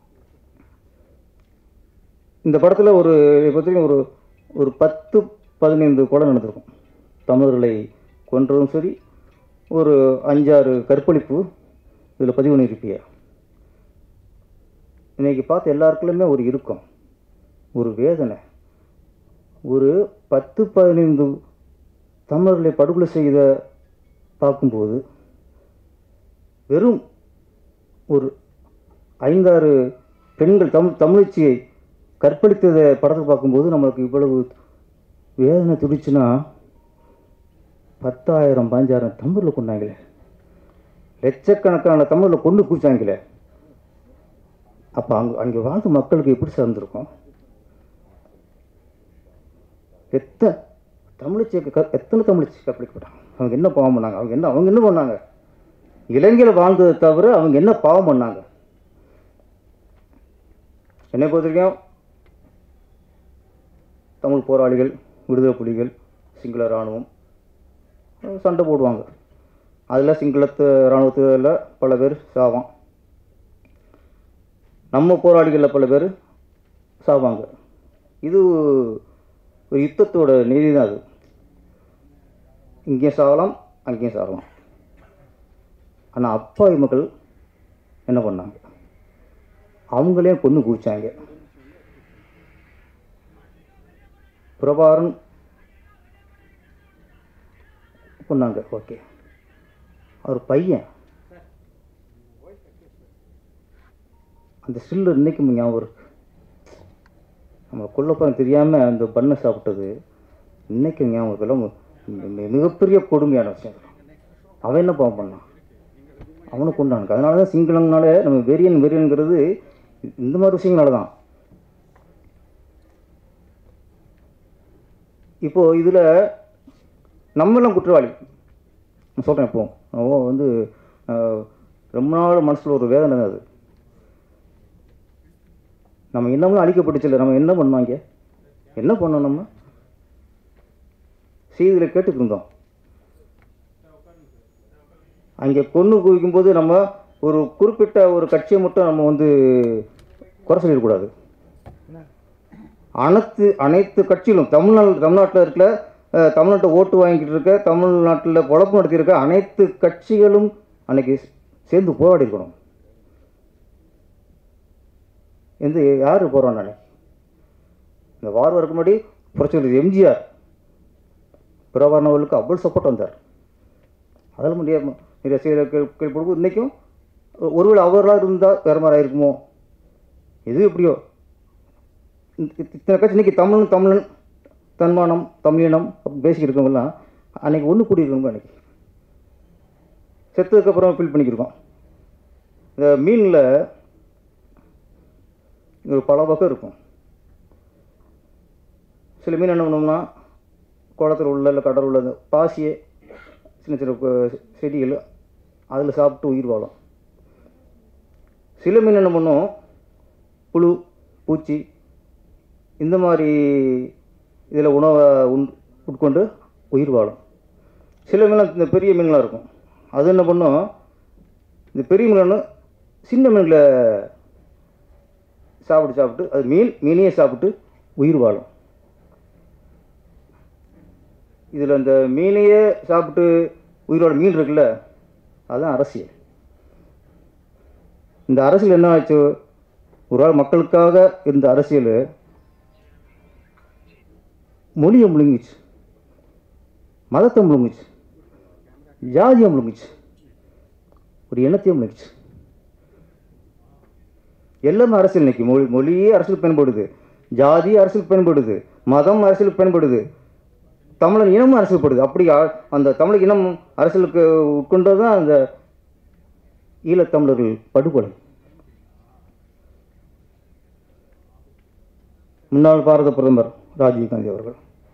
இந்த படத்தில் ஒரு பார்த்தீங்கன்னா ஒரு ஒரு பத்து பதினைந்து கொலை நடந்திருக்கும் தமிழர்களை கொன்றதும் சரி ஒரு அஞ்சாறு கற்பழிப்பு இதில் பதிவு பண்ணியிருப்பிய இன்னைக்கு பார்த்து எல்லாருக்குள்ளுமே ஒரு இறுக்கம் ஒரு வேதனை ஒரு பத்து பதினைந்து தமிழர்களை படுகொலை செய்த பார்க்கும்போது வெறும் ஒரு ஐந்தாறு பெண்கள் தமிழ் தமிழச்சியை கற்பழித்ததை படத்தை பார்க்கும்போது நம்மளுக்கு இவ்வளவு வேதனை துடிச்சுன்னா பத்தாயிரம் பாஞ்சாயிரம் தமிழில் கொண்டாங்களே லட்சக்கணக்கான தமிழில் கொண்டு குடிச்சாங்களே அப்போ அங்கே அங்கே வாழ்ந்த மக்களுக்கு எப்படி சேர்ந்துருக்கும் எத்தனை தமிழச்சியை க எத்தனை தமிழச்சி கற்பழிக்கப்பட்டாங்க அவங்க என்ன பாவம் பண்ணாங்க அவங்க என்ன அவங்க என்ன பண்ணாங்க இலங்கையில் வாழ்ந்ததை தவிர அவங்க என்ன பாவம் பண்ணாங்க என்னை பொறுத்த வரைக்கும் தமிழ் போராளிகள் விடுதலை புலிகள் சிங்கள இராணுவம் அஹ் சண்டை போடுவாங்க அதில் சிங்களத்து இராணுவத்தில் பல பேர் சாவான் நம்ம போராளிகளில் பல பேர் சாவாங்க இது ஒரு யுத்தத்தோட நீதி தான் அது இங்கேயும் சாகலாம் அங்கேயும் சாகலாம் ஆனால் அப்பாவி மக்கள் என்ன பண்ணாங்க அவங்களே கொன்று குவிச்சாங்க பிரபாரன் கொண்டாங்க ஓகே அவர் பையன் அந்த ஸ்டில் இன்னைக்கும் ஞாபகம் இருக்கு நம்ம கொல்லப்பறம் தெரியாமல் அந்த பண்ணை சாப்பிட்டது இன்னைக்கும் ஞாபகம் இருக்குல்ல மி- மி- மிகப்பெரிய கொடுமையான விஷயம் அவன் என்ன பாவம் பண்ணான் அவனை கொண்டானுங்க அதனால தான் சிங்களம்னால நம்ம வெறியன் வெறியன்கிறது இந்த மாதிரி விஷயங்களால தான் இப்போது இதில் நம்மளும் குற்றவாளி நான் சொல்கிறேன் இப்போ அவன் வந்து ஆஹ், ரொம்ப நாள் மனசில் ஒரு வேதனை தான் அது நம்ம இன்னமும் அழிக்கப்பட்டுச்சு நம்ம என்ன பண்ணாங்க என்ன பண்ணோம் நம்ம செய்தியில் கேட்டுட்டு இருந்தோம் அங்கே கொன்று குவிக்கும்போது நம்ம ஒரு குறிப்பிட்ட ஒரு கட்சியை மட்டும் நம்ம வந்து குறை சொல்லிடக்கூடாது அனைத்து அனைத்து கட்சிகளும் தமிழ்நாடு தமிழ்நாட்டில் இருக்கிற அஹ், தமிழ்நாட்டை ஓட்டு வாங்கிட்டு இருக்க தமிழ்நாட்டில் பொழப்பு நடத்தியிருக்க அனைத்து கட்சிகளும் அன்னைக்கு சேர்ந்து போராடி இருக்கணும் எந்த யார் போகிறோம் நான் இந்த வார் வரக்கு முன்னாடி புரட்சி எம்ஜிஆர் பிரபாரணவர்களுக்கு அவ்வளோ சப்போர்ட் வந்தார் அதில் முடியாது நிறைய செய்தியை கேள் கேள்விப்படும்போது இன்றைக்கும் ஒருவேளை அவர்களாக இருந்தால் வேறு மாதிரி ஆயிருக்குமோ எது எப்படியோ இந்த- இத்த- இத்தனை கட்சி இன்றைக்கி தமிழ் தமிழன் தன்மானம் தமிழினம் அப்படி பேசிக்கிட்டு இருக்கவங்கலாம் அன்றைக்கி ஒன்று கூடியிருக்கவங்க அன்றைக்கி செத்ததுக்கப்புறம் ஃபீல் பண்ணிக்கிருக்கோம் இந்த மீனில் ஒரு பல வகை இருக்கும் சில மீன் என்ன பண்ணோம்னா குளத்துல உள்ள இல்லை கடல் உள்ள இந்த பாசியை சின்ன சின்ன கு- செடிகள் அதில் சாப்பிட்டு உயிர் வாழும் சில மீன் என்ன பண்ணும் புழு பூச்சி இந்த மாதிரி இதில் உணவை உண் உட்கொண்டு உயிர் வாழும் சில மீன் இந்த பெரிய மீன்களாக இருக்கும் அது என்ன பண்ணும் இந்த பெரிய மீன் சின்ன மீன்களை சாப்பிட்டு சாப்பிட்டு அது மீன் மீனையே சாப்பிட்டு உயிர் வாழும் இதில் இந்த மீனையே சாப்பிட்டு உயிரோட மீன் இருக்குல்ல அதுதான் அரசியல் இந்த அரசியல் என்ன ஆச்சு ஒரு ஆள் மக்களுக்காக இருந்த அரசியல் மொழியை முழுங்கிச்சு மதத்தை முழுங்குச்சு ஜாதியை முழுங்குச்சு ஒரு எண்ணத்தையும் முழுங்குச்சு எல்லாமே அரசியல் இன்னைக்கு மொழி மொழியே அரசியல் பயன்படுது ஜாதி அரசியல் பயன்படுது மதம் அரசியல் பயன்படுது தமிழர் இனமும் அரசியல்படுது அப்படி ஆ- அந்த தமிழ் இனம் அரசியலுக்கு உட்கொண்டது தான் அந்த ஈழத்தமிழர்கள் படுகொலை முன்னாள் பாரத பிரதமர் ராஜீவ்காந்தி அவர்கள்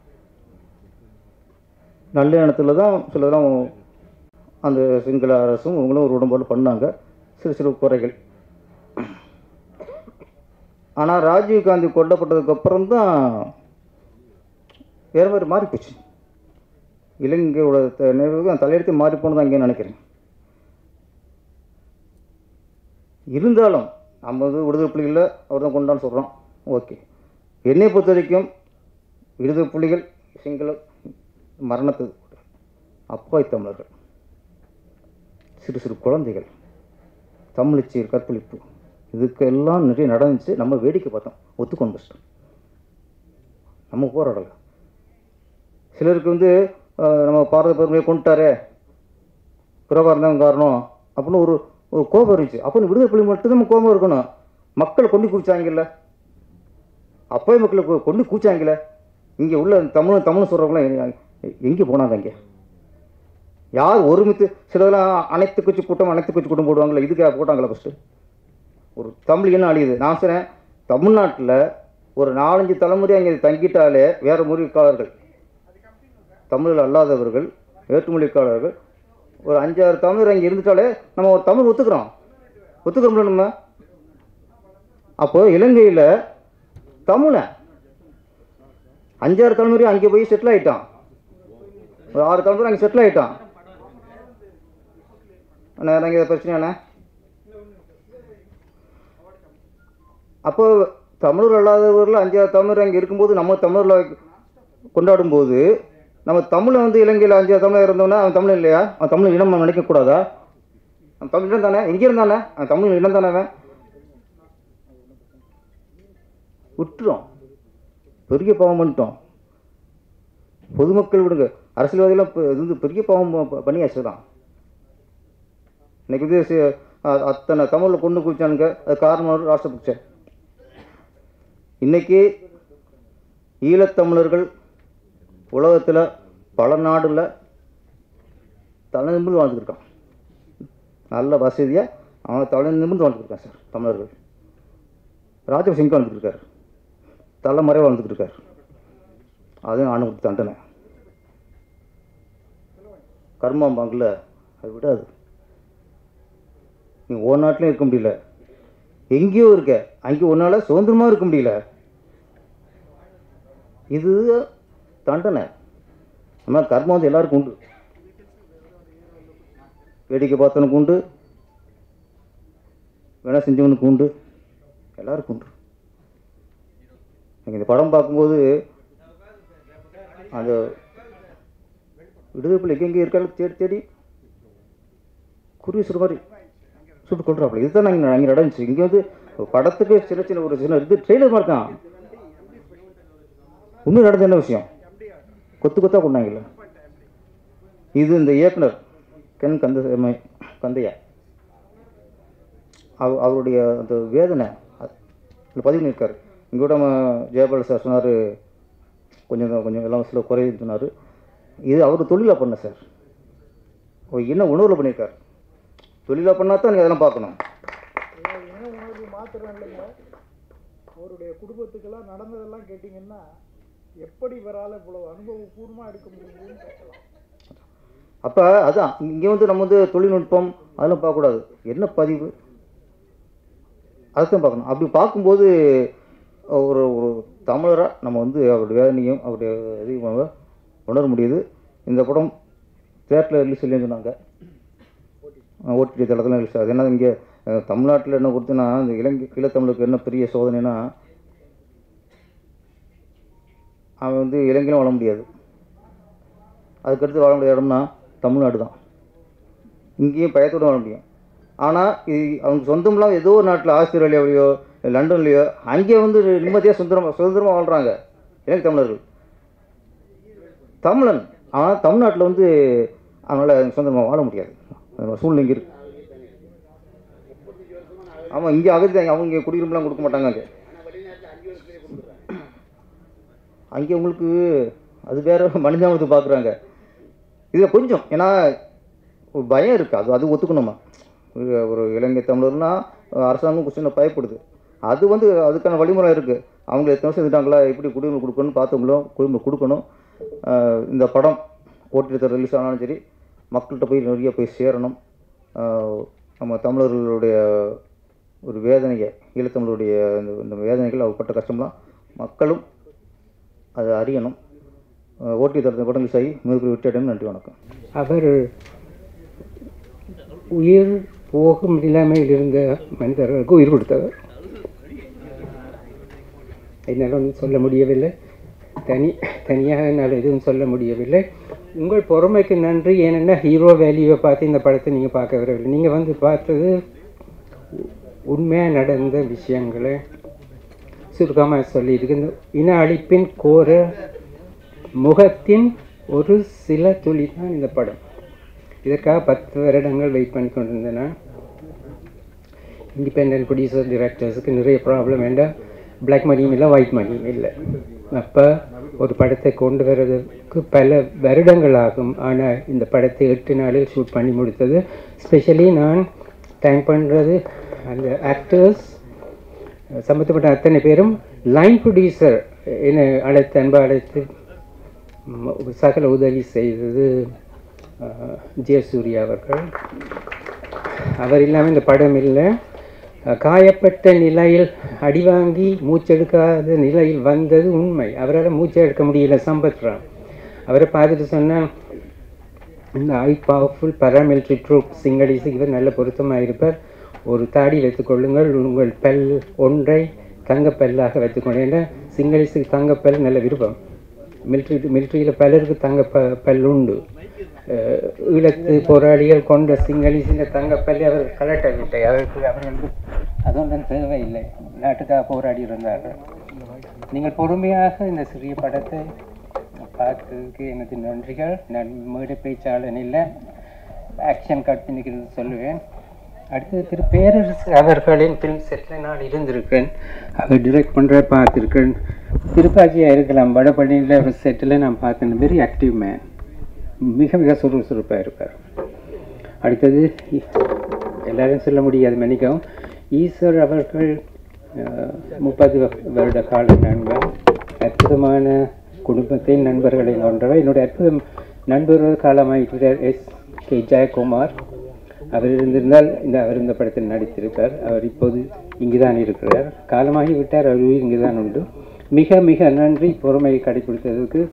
நல்ல எண்ணத்தில் தான் சிலதெல்லாம் அந்த சிங்கள அரசும் இவங்களும் ஒரு உடன்பாடு பண்ணாங்க சிறு சிறு குறைகள் ஆனால் ராஜீவ்காந்தி கொல்லப்பட்டதுக்கு அப்புறம் தான் வேறு மாதிரி மாறி போச்சு இலங்கையோட த- நினைவுக்கு தலையெடுத்து மாறி போனது அங்கே நினைக்கிறேன் இருந்தாலும் நம்ம வந்து விடுதலை புலிகளில் அவர் தான் கொண்டான்னு சொல்கிறோம் ஓகே என்னை பொறுத்த வரைக்கும் விடுதலை புலிகள் சிங்கள மரணத்து அப்பாய் தமிழர்கள் சிறு சிறு குழந்தைகள் தமிழச்சியர் கற்பழிப்பு இதுக்கெல்லாம் நிறைய நடந்துச்சு நம்ம வேடிக்கை பார்த்தோம் ஒத்துக்கொண்டு ஃபஸ்ட்டு நம்ம போராடலை சிலருக்கு வந்து அஹ், நம்ம பாரத பெருமையை கொண்டுட்டாரே பிரபாரம் தான் காரணம் அப்படின்னு ஒரு ஒரு கோபம் இருந்துச்சு அப்போ விடுதலை புலி மட்டும் நம்ம கோபம் இருக்கணும் மக்கள் கொண்டு குடிச்சாங்கல்ல அப்போயே மக்களை கொ- கொண்டு கூச்சாங்கல்ல இங்கே உள்ள தமிழ் தமிழ் சொல்கிறவங்களாம் எங்கே போனாங்க இங்கே யார் ஒருமித்து சிலதெல்லாம் அனைத்து கட்சி கூட்டம் அனைத்து கட்சி கூட்டம் போடுவாங்களே இதுக்காக போட்டாங்களா ஃபஸ்ட்டு ஒரு தமிழ் என்ன அழியுது நான் சொன்னேன் தமிழ்நாட்டில் ஒரு நாலஞ்சு தலைமுறை அங்கே தங்கிட்டாலே வேறு மொழிக்காரர்கள் தமிழில் அல்லாதவர்கள் வேற்றுமொழிக்காரர்கள் ஒரு அஞ்சாறு தமிழர் அங்கே இருந்துட்டாலே நம்ம ஒரு தமிழ் ஒத்துக்கிறோம் ஒத்துக்கிறோம்ல நம்ம அப்போ இலங்கையில் தமிழன் அஞ்சாறு தலைமுறை அங்கே போய் செட்டில் ஆயிட்டான் ஒரு ஆறு தலைமுறை அங்கே செட்டில் ஆயிட்டான் அண்ணா இறங்கி பிரச்சனையாண்ணே அப்போ தமிழர் அல்லாதவர்கள் அஞ்சாறு தமிழர் அங்கே இருக்கும்போது நம்ம தமிழில் கொண்டாடும்போது நம்ம தமிழை வந்து இலங்கையில் அஞ்சாறு தமிழர் இருந்தோம்னா அவன் தமிழ் இல்லையா அவன் தமிழ் இனம் நம்ம நினைக்கக்கூடாதா அவன் தமிழ் இனம் தானே எங்கே இருந்தானே அவன் தமிழ் இனம் தானே அவன் விட்டுறோம் பெரிய பாவம் பண்ணிட்டோம் பொதுமக்கள் விடுங்க அரசியல்வாதிகளாம் இப்ப இது வந்து பெரிய பாவம் ப- பண்ணியாச்சு தான் இன்னைக்கு வந்து சி- அ- அத்தனை தமிழில் கொண்டு குடிச்சானுங்க அது காரணம் வந்து ராஷ்டிரபக்ச இன்னைக்கு ஈழத்தமிழர்கள் உலகத்தில் பல நாடுல தலை நிமிர்ந்து வாழ்ந்துட்டு இருக்கான் நல்ல வசதியாக அவன் தலை நிமிர்ந்து வாழ்ந்துட்டு இருக்கான் சார் தமிழர்கள் ராஜசிங்க வாழ்ந்துட்டு இருக்காரு தலைமறை வாழ்ந்துட்டு இருக்காரு அதுவும் ஆணுக்கு தண்டனை கர்மாம்பாங்கல்ல அது விடாது நீ ஒரு நாட்டிலையும் இருக்க முடியல எங்கேயோ இருக்க அங்கே ஒன்றால் சுதந்திரமாக இருக்க முடியல இது தண்டனை நம்ம கர்மம் வந்து எல்லாருக்கும் உண்டு வேடிக்கை பார்த்தவனுக்கு உண்டு வேலை செஞ்சவனுக்கு உண்டு எல்லாருக்கும் உண்டு எனக்கு இந்த படம் பார்க்கும்போது அந்த விடுதலை புள்ளி எங்கே இருக்காலும் தேடி தேடி குருவி சுடு மாதிரி சுட்டு கொள்றாப்புல இதுதான் நாங்கள் அங்கே நடந்துச்சு இங்கே வந்து படத்துக்கு சின்ன சின்ன ஒரு சின்ன இது ட்ரெய்லர் மாதிரி தான் உண்மை நடந்த என்ன விஷயம் கொத்து கொத்தா கொண்டாங்கல்ல இது இந்த இயக்குனர் கென் கந்த ம- கந்தையா அவ அவருடைய அந்த வேதனை அது- இதுல பதிவு பண்ணியிருக்காரு இங்கே கூட நம்ம ஜெயபால் சார் சொன்னார் கொஞ்சம் கொஞ்சம் எல்லாம் சில குறைன்னு சொன்னார் இது அவர் தொழிலாக பண்ண சார் அவர் என்ன உணர்வில் பண்ணியிருக்காரு தொழிலாக பண்ணால் தான் நீங்கள் அதெல்லாம் பார்க்கணும் இன உணர்வு மாத்திரம் இல்லைங்க அவருடைய குடும்பத்துக்கெல்லாம் நடந்ததெல்லாம் கேட்டிங்கன்னா எப்படி இவரால் இவ்வளவு அனுபவபூர்வமாக எடுக்க முடியுதுன்னு கேட்கலாம் அப்போ அதான் இங்கே வந்து நம்ம வந்து தொழில்நுட்பம் அதெல்லாம் பார்க்கக்கூடாது என்ன பதிவு அதைத்தான் பார்க்கணும் அப்படி பார்க்கும்போது ஒரு ஒரு தமிழராக நம்ம வந்து அவருடைய வேதனையும் அவருடைய இதையும் நம்ம உணர முடியுது இந்த படம் தேட்டரில் ரிலீஸ் இல்லைன்னு சொன்னாங்க ஓடிடி தளத்தில் ரிலீஸ் ஆகுது ஏன்னா இங்கே தமிழ்நாட்டில் என்ன கொடுத்துன்னா இந்த இலங்கை ஈழத்தமிழுக்கு என்ன பெரிய சோதனைனா அவன் வந்து இலங்கையிலும் வாழ முடியாது அதுக்கடுத்து வாழ முடியாத இடம்னா தமிழ்நாடு தான் இங்கேயும் பயத்தோடு வாழ முடியும் ஆனால் இது அவங்க சொந்தம்லாம் ஏதோ ஒரு நாட்டில் ஆஸ்திரேலியாவிலையோ லண்டன்லேயோ அங்கே வந்து நிம்மதியாக சுதந்திரமாக சுதந்திரமாக வாழ்கிறாங்க இலங்கை தமிழர்கள் தமிழன் ஆனால் தமிழ்நாட்டில் வந்து அவனால் சுதந்திரமாக வாழ முடியாது அந்த சூழ்நிலை இங்கே இருக்கு ஆமாம் இங்கே அகதி அவங்க குடியுரிமைலாம் கொடுக்க மாட்டாங்க அங்கே அங்கே உங்களுக்கு அது வேற மனிதாபத்தை பார்க்குறாங்க இதில் கொஞ்சம் ஏன்னா ஒரு பயம் இருக்குது அது அது ஒத்துக்கணுமா ஒரு- ஒரு இலங்கை தமிழர்னா அரசாங்கம் கொஸ்டினில் பயப்படுது அது வந்து அதுக்கான வழிமுறை இருக்குது அவங்க எத்தனை வருஷம் இருந்துட்டாங்களா எப்படி குடியுரிமை கொடுக்கணும்னு பார்த்தவங்களும் குடியுரிமை கொடுக்கணும் ஆஹ் இந்த படம் ஓட்டிட்டு ரிலீஸ் ஆனாலும் சரி மக்கள்கிட்ட போய் நிறைய போய் சேரணும் ஆஹ் நம்ம தமிழர்களுடைய ஒரு வேதனையை ஈழத்தமிழருடைய இந்த இந்த வேதனைகள் அவர் பட்ட கஷ்டம்லாம் மக்களும் அதை அறியணும் ஓட்டி தரத்தை படம் ரிலீஸ் ஆகி மிகப்பெரிய விட்டு நன்றி வணக்கம் அவர் உயிர் போகும் நிலைமையில் இருந்த மனிதர்களுக்கு உயிர் கொடுத்தவர் என்னால் ஒன்றும் சொல்ல முடியவில்லை தனி தனியாக என்னால் எதுவும் சொல்ல முடியவில்லை உங்கள் பொறுமைக்கு நன்றி ஏனென்னா ஹீரோ வேல்யூவை பார்த்து இந்த படத்தை நீங்கள் பார்க்க வரவில்லை நீங்கள் வந்து பார்த்தது உண்மையாக நடந்த விஷயங்களை சுருக்கமாக சொல்லியிருக்கு இந்த இன அழிப்பின் கோர முகத்தின் ஒரு சில துளி தான் இந்த படம் இதற்காக பத்து வருடங்கள் வெயிட் பண்ணி கொண்டிருந்தேன் நான் இண்டிபெண்ட் ப்ரொடியூசர் டிரெக்டர்ஸுக்கு நிறைய ப்ராப்ளம் வேண்டாம் பிளாக் மணியும் இல்லை ஒயிட் மணியும் இல்லை அப்போ ஒரு படத்தை கொண்டு வர்றதுக்கு பல வருடங்கள் ஆகும் ஆனால் இந்த படத்தை எட்டு நாளில் ஷூட் பண்ணி முடித்தது ஸ்பெஷலி நான் தேங்க் பண்ணுறது அந்த ஆக்டர்ஸ் சம்மந்தப்பட்ட அத்தனை பேரும் லைன் ப்ரொடியூசர் என்னை அழைத்து அன்பு அழைத்து ம், சகல உதவி செய்தது அஹ், ஜெயசூர்யா அவர்கள் அவர் இல்லாமல் இந்த படம் இல்லை அஹ், காயப்பட்ட நிலையில் அடிவாங்கி மூச்செடுக்காத நிலையில் வந்தது உண்மை அவரால் மூச்சை எடுக்க முடியல சம்பத்ராம் அவரை பார்த்துட்டு சொன்னேன் இந்த ஐ பவர்ஃபுல் paramilitary ட்ரூப் சிங்களீஸுக்கு இவர் நல்ல பொருத்தமாக இருப்பார் ஒரு தாடி வைத்துக்கொள்ளுங்கள் உங்கள் பல் ஒன்றை தங்கப்பல்லாக வைத்துக்கொள்ளுங்கள் ஏன்னா சிங்களீஸுக்கு தங்கப்பல் நல்ல விருப்பம் மிலிட்ரி மிலிட்ரியில் பலருக்கு தங்க ப பல் உண்டு அஹ் ஈழத்து போராளிகள் கொண்ட சிங்களீஸின் தங்கப்பல்லை அவர் கலட்டவில்லை அவருக்கு அவர்களுக்கு அதுவும் தேவையில்லை நாட்டுக்காக போராடி இருந்தார்கள் நீங்கள் பொறுமையாக இந்த சிறிய படத்தை பார்த்ததுக்கு எனது நன்றிகள் நான் மேடை பேச்சாளன் இல்லை ஆக்ஷன் கட் பண்ணிக்கிறது சொல்லுவேன் அடுத்தது திரு பேரரசு அவர்களின் ஃபிலிம் செட்டில் நான் இருந்திருக்கேன் அவர் டிரெக்ட் பண்ணுற பார்த்துருக்கேன் திருப்பாச்சியாக இருக்கலாம் வடபழனியில் ஒரு செட்டில் நான் பார்த்தேன் வெரி ஆக்டிவ் மேன் மிக மிக சுறுசுறுப்பாக இருப்பார் அடுத்தது இ- எல்லாரும் சொல்ல முடியாது மன்னிக்கவும் ஈஸ்வர் அவர்கள் அஹ், முப்பது வருட கால நண்பர் அற்புதமான குடும்பத்தை நண்பர்களை கொண்டவர் என்னுடைய அற்புதம் நண்பர்கள் காலமாயிட்டு எஸ் கே ஜெயக்குமார் அவர் இருந்திருந்தால் இந்த அவர் இந்த படத்தில் நடித்திருப்பார் அவர் இப்போது இங்குதான் இருக்கிறார் காலமாகி விட்டார் அவர் இங்கே தான் உண்டு மிக மிக நன்றி பொறுமையை கடைபிடித்ததுக்கு